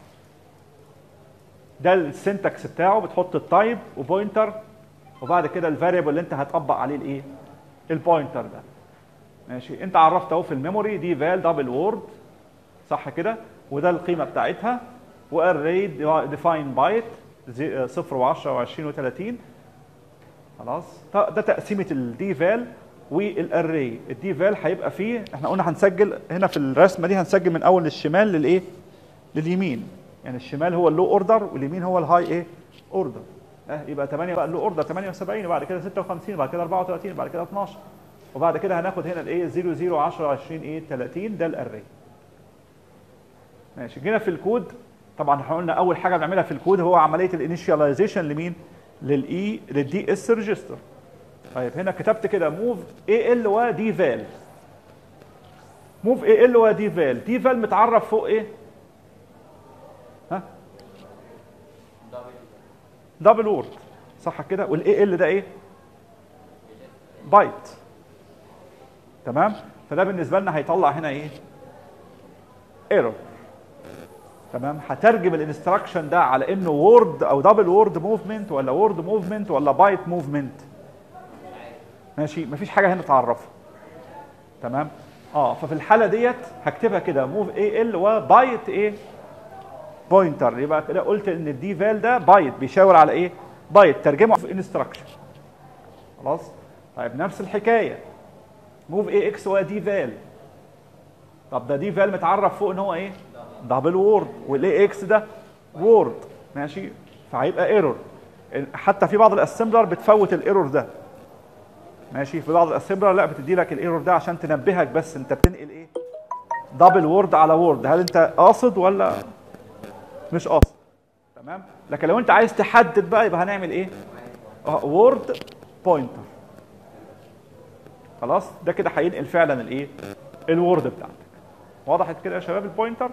ده السنتكس بتاعه بتحط التايب وبوينتر وبعد كده الفاريبل اللي انت هتطبق عليه الايه البوينتر ده ماشي انت عرفت اهو في الميموري دي فال دبل وورد صح كده وده القيمه بتاعتها واري ديفاين بايت 0 و10 و20 و30 خلاص ده تقسيمه الدي فال والاري الدي فال هيبقى فيه احنا قلنا هنسجل هنا في الرسمه دي هنسجل من اول للشمال للايه لليمين يعني الشمال هو اللو اوردر واليمين هو الهاي ايه اوردر اه يبقى 8 بقى اللو اوردر 78 وبعد كده 56 وبعد كده 34 وبعد كده 12 وبعد كده هناخد هنا الايه 0 0 10 20 ايه 30 ده الاري ماشي جينا في الكود طبعا احنا قلنا اول حاجه بنعملها في الكود هو عمليه الانيشاليزيشن لمين للاي للدي اس ريجستر طيب هنا كتبت كده موف اي ال ودي فال موف اي ال ودي فال دي فال متعرف فوق ايه ها دبل وورد صح كده والاي ال ده ايه بايت تمام فده بالنسبه لنا هيطلع هنا ايه ايرور تمام هترجم الانستراكشن ده على انه وورد او دبل وورد موفمنت ولا وورد موفمنت ولا بايت موفمنت ماشي مفيش حاجه هنا تعرفها تمام اه ففي الحاله ديت هكتبها كده موف اي ال وبايت ايه بوينتر يبقى كده قلت ان الدي فال ده بايت بيشاور على ايه بايت ترجمه في انستراكشن خلاص طيب نفس الحكايه موف اي اكس ودي فال طب ده دي فال متعرف فوق ان هو ايه دبل وورد والاي اكس ده وورد ماشي فهيبقى ايرور حتى في بعض الاسمبلر بتفوت الايرور ده ماشي في بعض الاسمبلر لا بتدي لك الايرور ده عشان تنبهك بس انت بتنقل ايه دبل وورد على وورد هل انت قاصد ولا مش قاصد تمام لكن لو انت عايز تحدد بقى يبقى هنعمل ايه وورد بوينتر خلاص ده كده هينقل فعلا الايه الوورد بتاعتك وضحت كده يا شباب البوينتر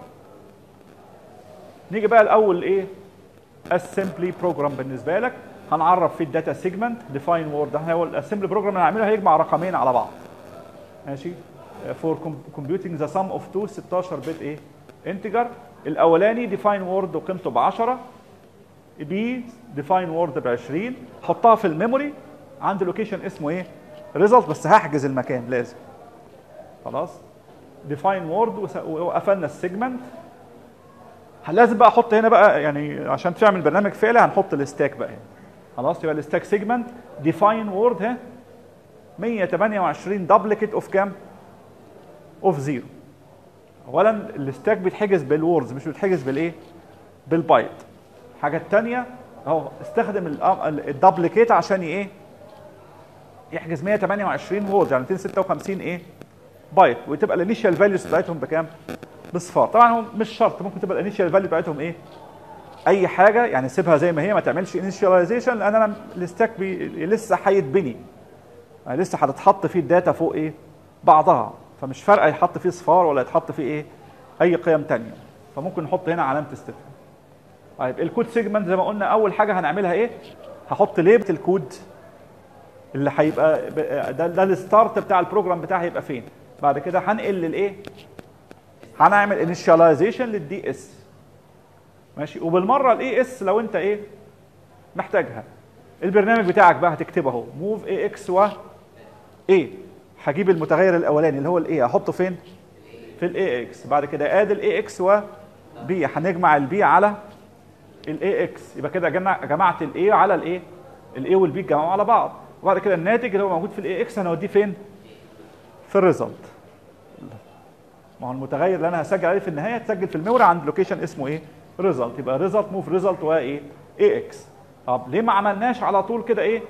نيجي بقى الاول ايه اسمبلي بروجرام بالنسبه لك هنعرف فيه الداتا سيجمنت ديفاين وورد احنا هو الاسمبلي بروجرام اللي هنعمله هيجمع رقمين على بعض ماشي فور كومبيوتنج ذا سم اوف تو 16 بت ايه انتجر الاولاني ديفاين وورد وقيمته ب 10 بي ديفاين وورد ب 20 حطها في الميموري عند لوكيشن اسمه ايه ريزلت بس هحجز المكان لازم خلاص ديفاين وورد وقفلنا السيجمنت لازم بقى احط هنا بقى يعني عشان تعمل برنامج فعلي هنحط الستاك بقى هنا خلاص يبقى الستاك سيجمنت ديفاين وورد ها 128 دبليكيت اوف كام؟ اوف زيرو اولا الستاك بيتحجز بالوردز مش بيتحجز بالايه؟ بالبايت الحاجه الثانيه اهو استخدم الدبليكيت عشان ايه؟ يحجز 128 وورد يعني 256 ايه؟ بايت وتبقى الانيشال فاليوز بتاعتهم بكام؟ بصفار طبعا هو مش شرط ممكن تبقى الانيشال فاليو بتاعتهم ايه؟ اي حاجه يعني سيبها زي ما هي ما تعملش انيشاليزيشن لان انا الستاك بي لسه هيتبني يعني لسه هتتحط فيه الداتا فوق ايه؟ بعضها فمش فارقه يتحط فيه صفار ولا يتحط فيه ايه؟ اي قيم ثانيه فممكن نحط هنا علامه استفهام طيب الكود سيجمنت زي ما قلنا اول حاجه هنعملها ايه؟ هحط ليبل الكود اللي هيبقى ده, ده الستارت بتاع البروجرام بتاعي هيبقى فين؟ بعد كده هنقل للايه؟ هنعمل انيشاليزيشن للدي اس ماشي وبالمره الاي اس لو انت ايه محتاجها البرنامج بتاعك بقى هتكتبه اهو موف اي اكس و ايه هجيب المتغير الاولاني اللي هو الايه احطه فين في الاي اكس بعد كده اد الاي اكس و بي هنجمع البي على الاي اكس يبقى كده جمع جمعت الاي على الايه الاي والبي اتجمعوا على بعض وبعد كده الناتج اللي هو موجود في الاي اكس هنوديه فين في الريزلت ما هو المتغير اللي انا هسجل عليه في النهايه تسجل في الميموري عند لوكيشن اسمه ايه ريزلت يبقى ريزلت موف ريزلت وايه اي اكس طب ليه ما عملناش على طول كده ايه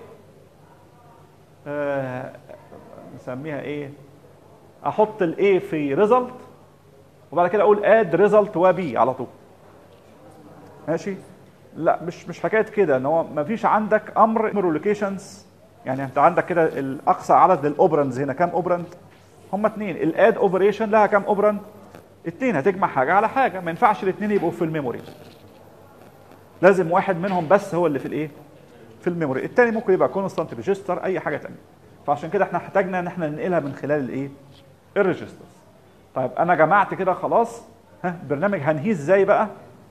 آه نسميها ايه احط الاي في ريزلت وبعد كده اقول اد ريزلت وبي على طول ماشي لا مش مش حكايه كده ان هو ما فيش عندك امر لوكيشنز يعني انت عندك كده الاقصى عدد للاوبرندز هنا كام اوبرند هم اثنين الاد اوبريشن لها كام اوبرند اثنين هتجمع حاجه على حاجه ما ينفعش الاثنين يبقوا في الميموري لازم واحد منهم بس هو اللي في الايه في الميموري الثاني ممكن يبقى كونستانت ريجستر اي حاجه ثانيه فعشان كده احنا احتاجنا ان احنا ننقلها من خلال الايه الريجسترز طيب انا جمعت كده خلاص ها برنامج هنهيه ازاي بقى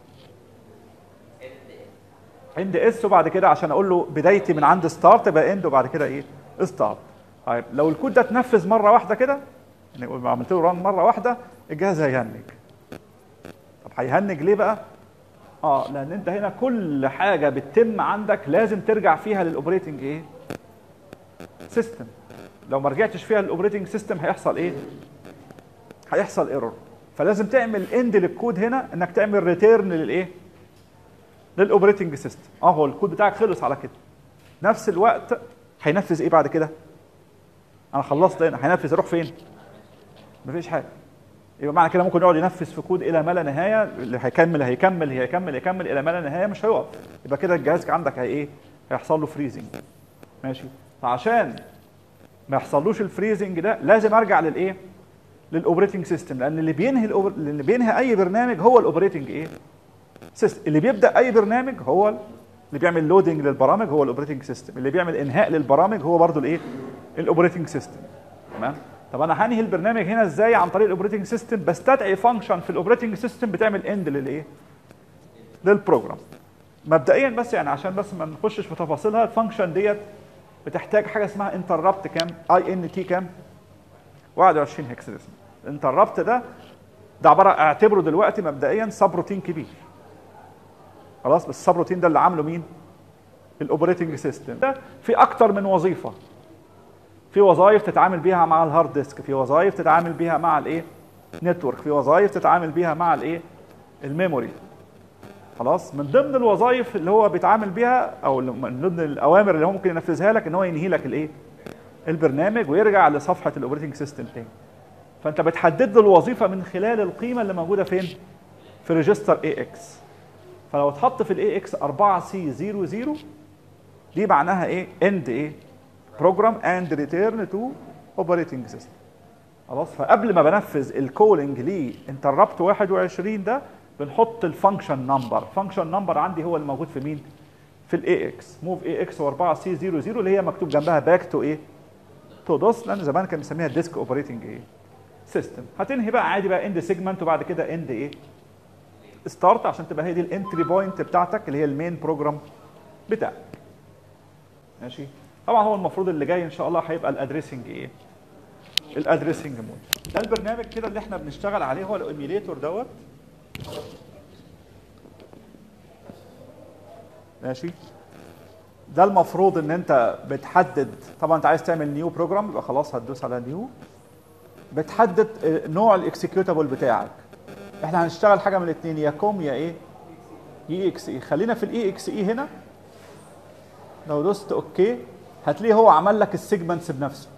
اند اس وبعد كده عشان اقول له بدايتي من عند ستارت يبقى اند وبعد كده ايه ستارت طيب لو الكود ده اتنفذ مره واحده كده يعني عملت له ران مره واحده الجهاز هيهنج طب هيهنج ليه بقى اه لان انت هنا كل حاجه بتتم عندك لازم ترجع فيها للاوبريتنج ايه سيستم لو ما رجعتش فيها للاوبريتنج سيستم هيحصل ايه هيحصل ايرور فلازم تعمل اند للكود هنا انك تعمل ريتيرن للايه للاوبريتنج سيستم اه هو الكود بتاعك خلص على كده نفس الوقت هينفذ ايه بعد كده انا خلصت هنا هينفذ اروح فين مفيش حاجه يبقى معنى كده ممكن يقعد ينفذ في كود الى ما لا نهايه اللي هيكمل هيكمل هيكمل هيكمل الى ما لا نهايه مش هيقف يبقى كده الجهاز عندك هي ايه هيحصل له فريزنج ماشي فعشان ما يحصلوش الفريزنج ده لازم ارجع للايه للاوبريتنج سيستم لان اللي بينهي الأوبر... اللي بينهي اي برنامج هو الاوبريتنج ايه سيستم اللي بيبدا اي برنامج هو اللي بيعمل لودنج للبرامج هو الاوبريتنج سيستم اللي بيعمل انهاء للبرامج هو برضو الايه الاوبريتنج سيستم تمام طب انا هنهي البرنامج هنا ازاي عن طريق الاوبريتنج سيستم بستدعي فانكشن في الاوبريتنج سيستم بتعمل اند للايه للبروجرام مبدئيا بس يعني عشان بس ما نخشش في تفاصيلها الفانكشن ديت بتحتاج حاجه اسمها انتربت كام اي ان تي كام 21 هكس ديسمال الانتربت ده ده عباره اعتبره دلوقتي مبدئيا سب روتين كبير خلاص بس السب روتين ده اللي عامله مين الاوبريتنج سيستم ده في اكتر من وظيفه في وظائف تتعامل بيها مع الهارد ديسك في وظائف تتعامل بيها مع الايه نتورك في وظائف تتعامل بيها مع الايه الميموري خلاص من ضمن الوظائف اللي هو بيتعامل بيها او من ضمن الاوامر اللي هو ممكن ينفذها لك ان هو ينهي لك الايه البرنامج ويرجع لصفحه الاوبريتنج سيستم تاني فانت بتحدد له الوظيفه من خلال القيمه اللي موجوده فين في ريجستر اي اكس فلو اتحط في الاي اكس 4 سي 00 دي معناها ايه اند ايه بروجرام اند ريتيرن تو اوبريتنج سيستم خلاص فقبل ما بنفذ الكولينج ليه انتربت 21 ده بنحط الفانكشن نمبر فانكشن نمبر عندي هو الموجود في مين في الاي اكس موف اي اكس و4 سي 00 اللي هي مكتوب جنبها باك تو ايه تو دوس لان زمان كان بنسميها ديسك اوبريتنج ايه سيستم هتنهي بقى عادي بقى اند سيجمنت وبعد كده اند ايه ستارت عشان تبقى هي دي الانتري بوينت بتاعتك اللي هي المين بروجرام بتاعك ماشي طبعا هو المفروض اللي جاي ان شاء الله هيبقى الادريسنج ايه الادريسنج مود ده البرنامج كده اللي احنا بنشتغل عليه هو الايميليتور دوت ماشي ده المفروض ان انت بتحدد طبعا انت عايز تعمل نيو بروجرام يبقى خلاص هتدوس على نيو بتحدد نوع الاكسكيوتابل بتاعك احنا هنشتغل حاجه من الاثنين يا كوم يا ايه اي اكس اي خلينا في الاي اكس اي هنا لو دوست اوكي هتلاقيه هو عمل لك السيجمنتس بنفسه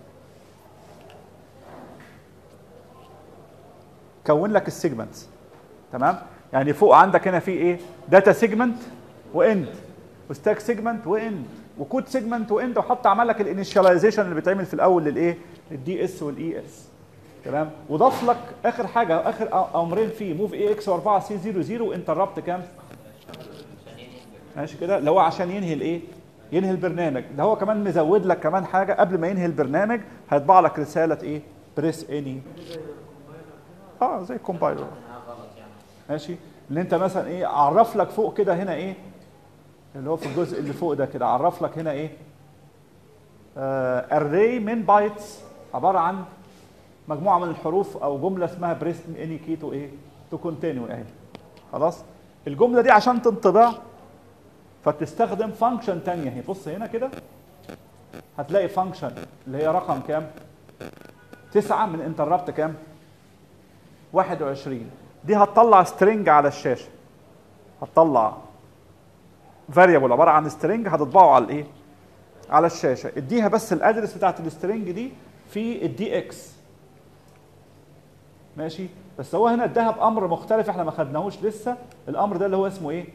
كون لك السيجمنتس تمام يعني فوق عندك هنا في ايه داتا سيجمنت واند وستاك سيجمنت واند وكود سيجمنت واند وحط عمل لك الانيشاليزيشن اللي بيتعمل في الاول للايه للدي اس والاي اس تمام وضاف لك اخر حاجه اخر امرين فيه موف اي اكس و4 سي 00 وانتربت كام ماشي كده اللي هو عشان ينهي الايه ينهي البرنامج ده هو كمان مزود لك كمان حاجه قبل ما ينهي البرنامج هيطبع لك رساله ايه بريس اني اه زي الكومبايلر ماشي اللي انت مثلا ايه عرف لك فوق كده هنا ايه اللي هو في الجزء اللي فوق ده كده عرف لك هنا ايه اري من بايتس عباره عن مجموعه من الحروف او جمله اسمها بريس اني كي تو ايه تو كونتينيو اهي خلاص الجمله دي عشان تنطبع فتستخدم فانكشن ثانيه هي بص هنا كده هتلاقي فانكشن اللي هي رقم كام 9 من انتربت كام 21 دي هتطلع سترينج على الشاشه هتطلع فاريبل عباره عن سترينج هتطبعه على الايه على الشاشه اديها بس الادرس بتاعت السترينج دي في الدي اكس ماشي بس هو هنا اداها بامر مختلف احنا ما خدناهوش لسه الامر ده اللي هو اسمه ايه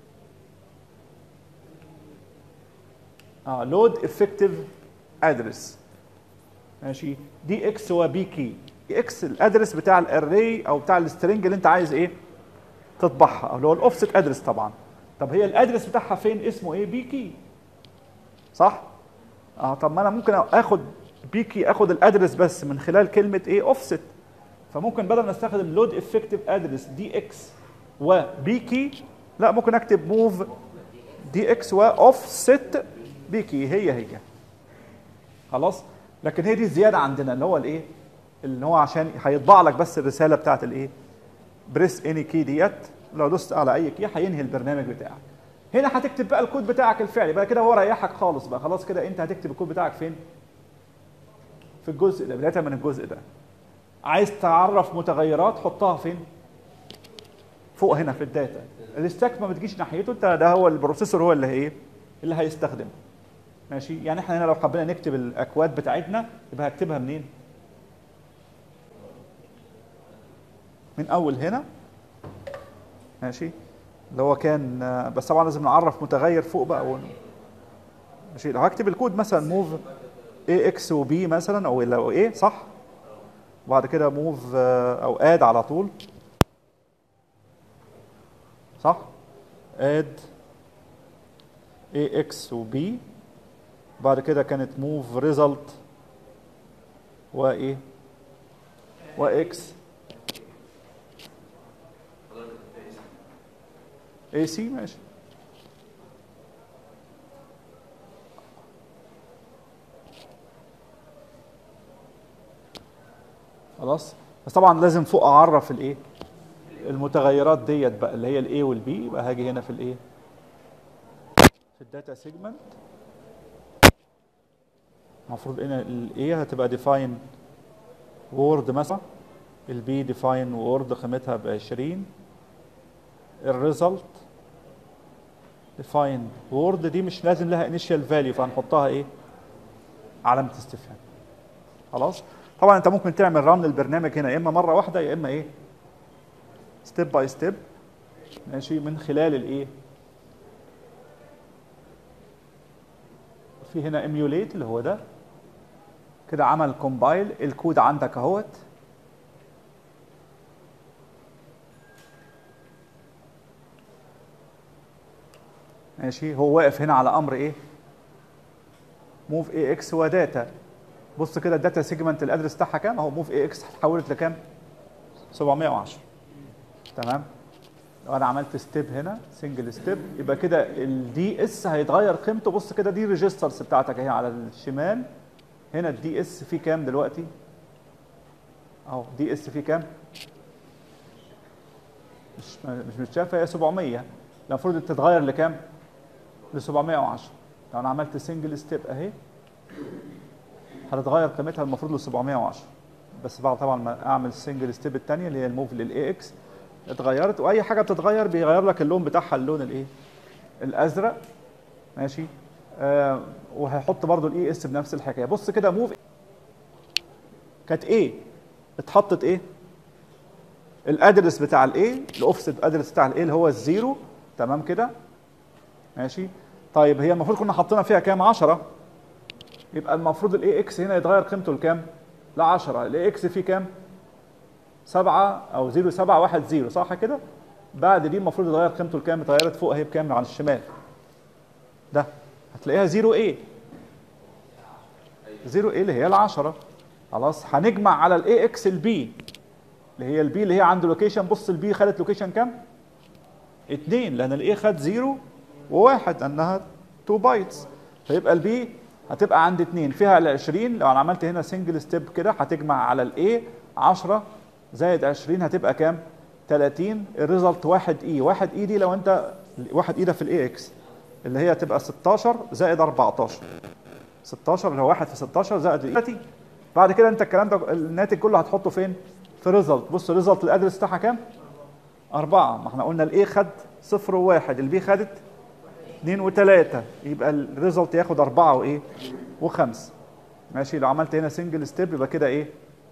اه لود افكتيف ادرس ماشي دي اكس وبي كي اكس الادرس بتاع الاري او بتاع السترنج اللي انت عايز ايه تطبعها او اللي هو الاوفست ادرس طبعا طب هي الادرس بتاعها فين اسمه ايه بي كي صح اه طب ما انا ممكن اخد بي كي اخد الادرس بس من خلال كلمه ايه اوفست فممكن بدل ما استخدم لود افكتيف ادرس دي اكس وبي كي لا ممكن اكتب موف دي اكس واوفست بي كي هي هي خلاص لكن هي دي الزياده عندنا اللي هو الايه اللي هو عشان هيطبع لك بس الرساله بتاعت الايه بريس اني كي ديت لو دوست على اي كي هينهي البرنامج بتاعك هنا هتكتب بقى الكود بتاعك الفعلي بقى كده هو ريحك خالص بقى خلاص كده انت هتكتب الكود بتاعك فين في الجزء ده بدايه من الجزء ده عايز تعرف متغيرات حطها فين فوق هنا في الداتا الستاك ما بتجيش ناحيته انت ده هو البروسيسور هو اللي ايه اللي هيستخدمه ماشي يعني احنا هنا لو حبينا نكتب الاكواد بتاعتنا يبقى هكتبها منين من اول هنا ماشي اللي هو كان بس طبعا لازم نعرف متغير فوق بقى ون... ماشي لو هكتب الكود مثلا موف اي اكس وبي مثلا او لو ايه صح وبعد كده موف او اد على طول صح اد ax و b بعد كده كانت موف result و ايه و x AC ماشي خلاص بس طبعا لازم فوق اعرف الايه المتغيرات ديت بقى اللي هي الاي والبي يبقى هاجي هنا في الايه في الداتا سيجمنت المفروض ان الاي هتبقى ديفاين وورد مثلا البي ديفاين وورد قيمتها ب 20 الريزلت ديفاين وورد دي مش لازم لها انيشال فاليو فهنحطها ايه علامه استفهام خلاص طبعا انت ممكن تعمل ران للبرنامج هنا يا اما مره واحده يا اما ايه ستيب باي ستيب ماشي من خلال الايه في هنا emulate اللي هو ده كده عمل كومبايل الكود عندك اهوت ماشي هو واقف هنا على امر ايه موف اي اكس وداتا بص كده الداتا سيجمنت الادرس بتاعها كام اهو موف اي اكس اتحولت لكام 710 تمام لو انا عملت ستيب هنا سنجل ستيب يبقى كده الدي اس هيتغير قيمته بص كده دي ريجسترز بتاعتك اهي على الشمال هنا الدي اس فيه كام دلوقتي اهو دي اس فيه كام مش مش متشافه هي 700 المفروض تتغير لكام ل 710 لو انا عملت سنجل ستيب اهي هتتغير قيمتها المفروض ل 710 بس بعد طبعا ما اعمل السنجل ستيب الثانيه اللي هي الموف للاي اكس اتغيرت واي حاجه بتتغير بيغير لك اللون بتاعها اللون الايه الازرق ماشي آه وهيحط برضو الاي اس بنفس الحكايه بص كده موف كانت ايه اتحطت ايه الادرس بتاع الايه الاوفست ادرس بتاع الايه اللي هو الزيرو تمام كده ماشي طيب هي المفروض كنا حاطينها فيها كام 10 يبقى المفروض الاي اكس هنا يتغير قيمته لكام ل 10 الاي اكس فيه كام 7 او 0 7 1 0 صح كده بعد دي المفروض يتغير قيمته لكام اتغيرت فوق اهي بكام على الشمال ده هتلاقيها 0 ايه 0 ايه اللي هي ال 10 خلاص هنجمع على الاي اكس البي اللي هي البي اللي هي عنده لوكيشن بص البي خدت لوكيشن كام 2 لان الاي خد 0 و1 لانها 2 بايتس فيبقى البي هتبقى عند 2 فيها ال 20 لو انا عملت هنا سنجل ستيب كده هتجمع على الاي 10 زائد 20 هتبقى كام 30 الريزلت 1 اي 1 اي دي لو انت 1 اي ده في الاي اكس اللي هي تبقى 16 زائد 14 16 اللي هو 1 في 16 زائد 30 بعد كده انت الكلام ده الناتج كله هتحطه فين في ريزلت بص الريزلت الادرس بتاعها كام 4 ما احنا قلنا الاي خد 0 و1 البي خدت 2 و3 يبقى الريزلت ياخد 4 وايه و5 ماشي لو عملت هنا سنجل ستيب يبقى كده ايه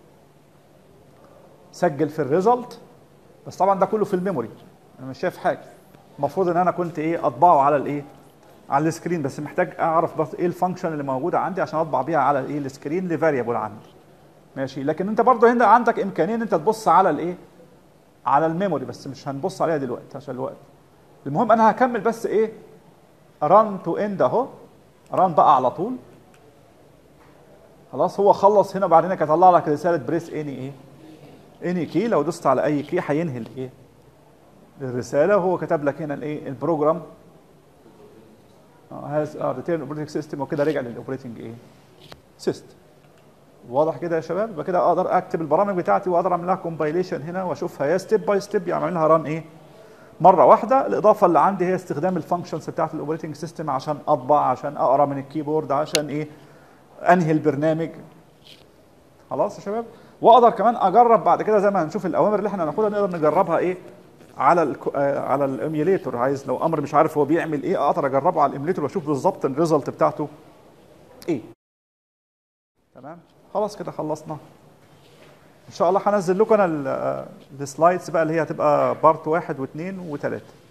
سجل في الريزلت بس طبعا ده كله في الميموري انا مش شايف حاجه المفروض ان انا كنت ايه اطبعه على الايه على السكرين بس محتاج اعرف بس ايه الفانكشن اللي موجوده عندي عشان اطبع بيها على الايه السكرين لفاريبل عندي ماشي لكن انت برضه هنا عندك امكانيه ان انت تبص على الايه على الميموري بس مش هنبص عليها دلوقتي عشان الوقت المهم انا هكمل بس ايه ران تو اند اهو ران بقى على طول خلاص هو خلص هنا بعدين هيطلع لك رساله بريس اني ايه اني كي لو دوست على اي كي هينهي الايه الرساله وهو كتب لك هنا الايه البروجرام هاز ريتيرن اوبريتنج سيستم وكده رجع للاوبريتنج ايه سيستم واضح كده يا شباب يبقى كده اقدر اكتب البرامج بتاعتي واقدر اعمل لها كومبايليشن هنا واشوفها يا ستيب باي ستيب يعمل لها ران ايه مره واحده الاضافه اللي عندي هي استخدام الفانكشنز بتاعت الاوبريتنج سيستم عشان اطبع عشان اقرا من الكيبورد عشان ايه انهي البرنامج خلاص يا شباب واقدر كمان اجرب بعد كده زي ما هنشوف الاوامر اللي احنا هناخدها نقدر نجربها ايه على ال على الايميوليتور عايز لو امر مش عارف هو بيعمل ايه اقدر اجربه على الايميوليتور واشوف بالظبط الريزلت بتاعته ايه تمام خلاص كده خلصنا ان شاء الله هنزل لكم انا السلايدز بقى اللي هي هتبقى بارت واحد واثنين وثلاثه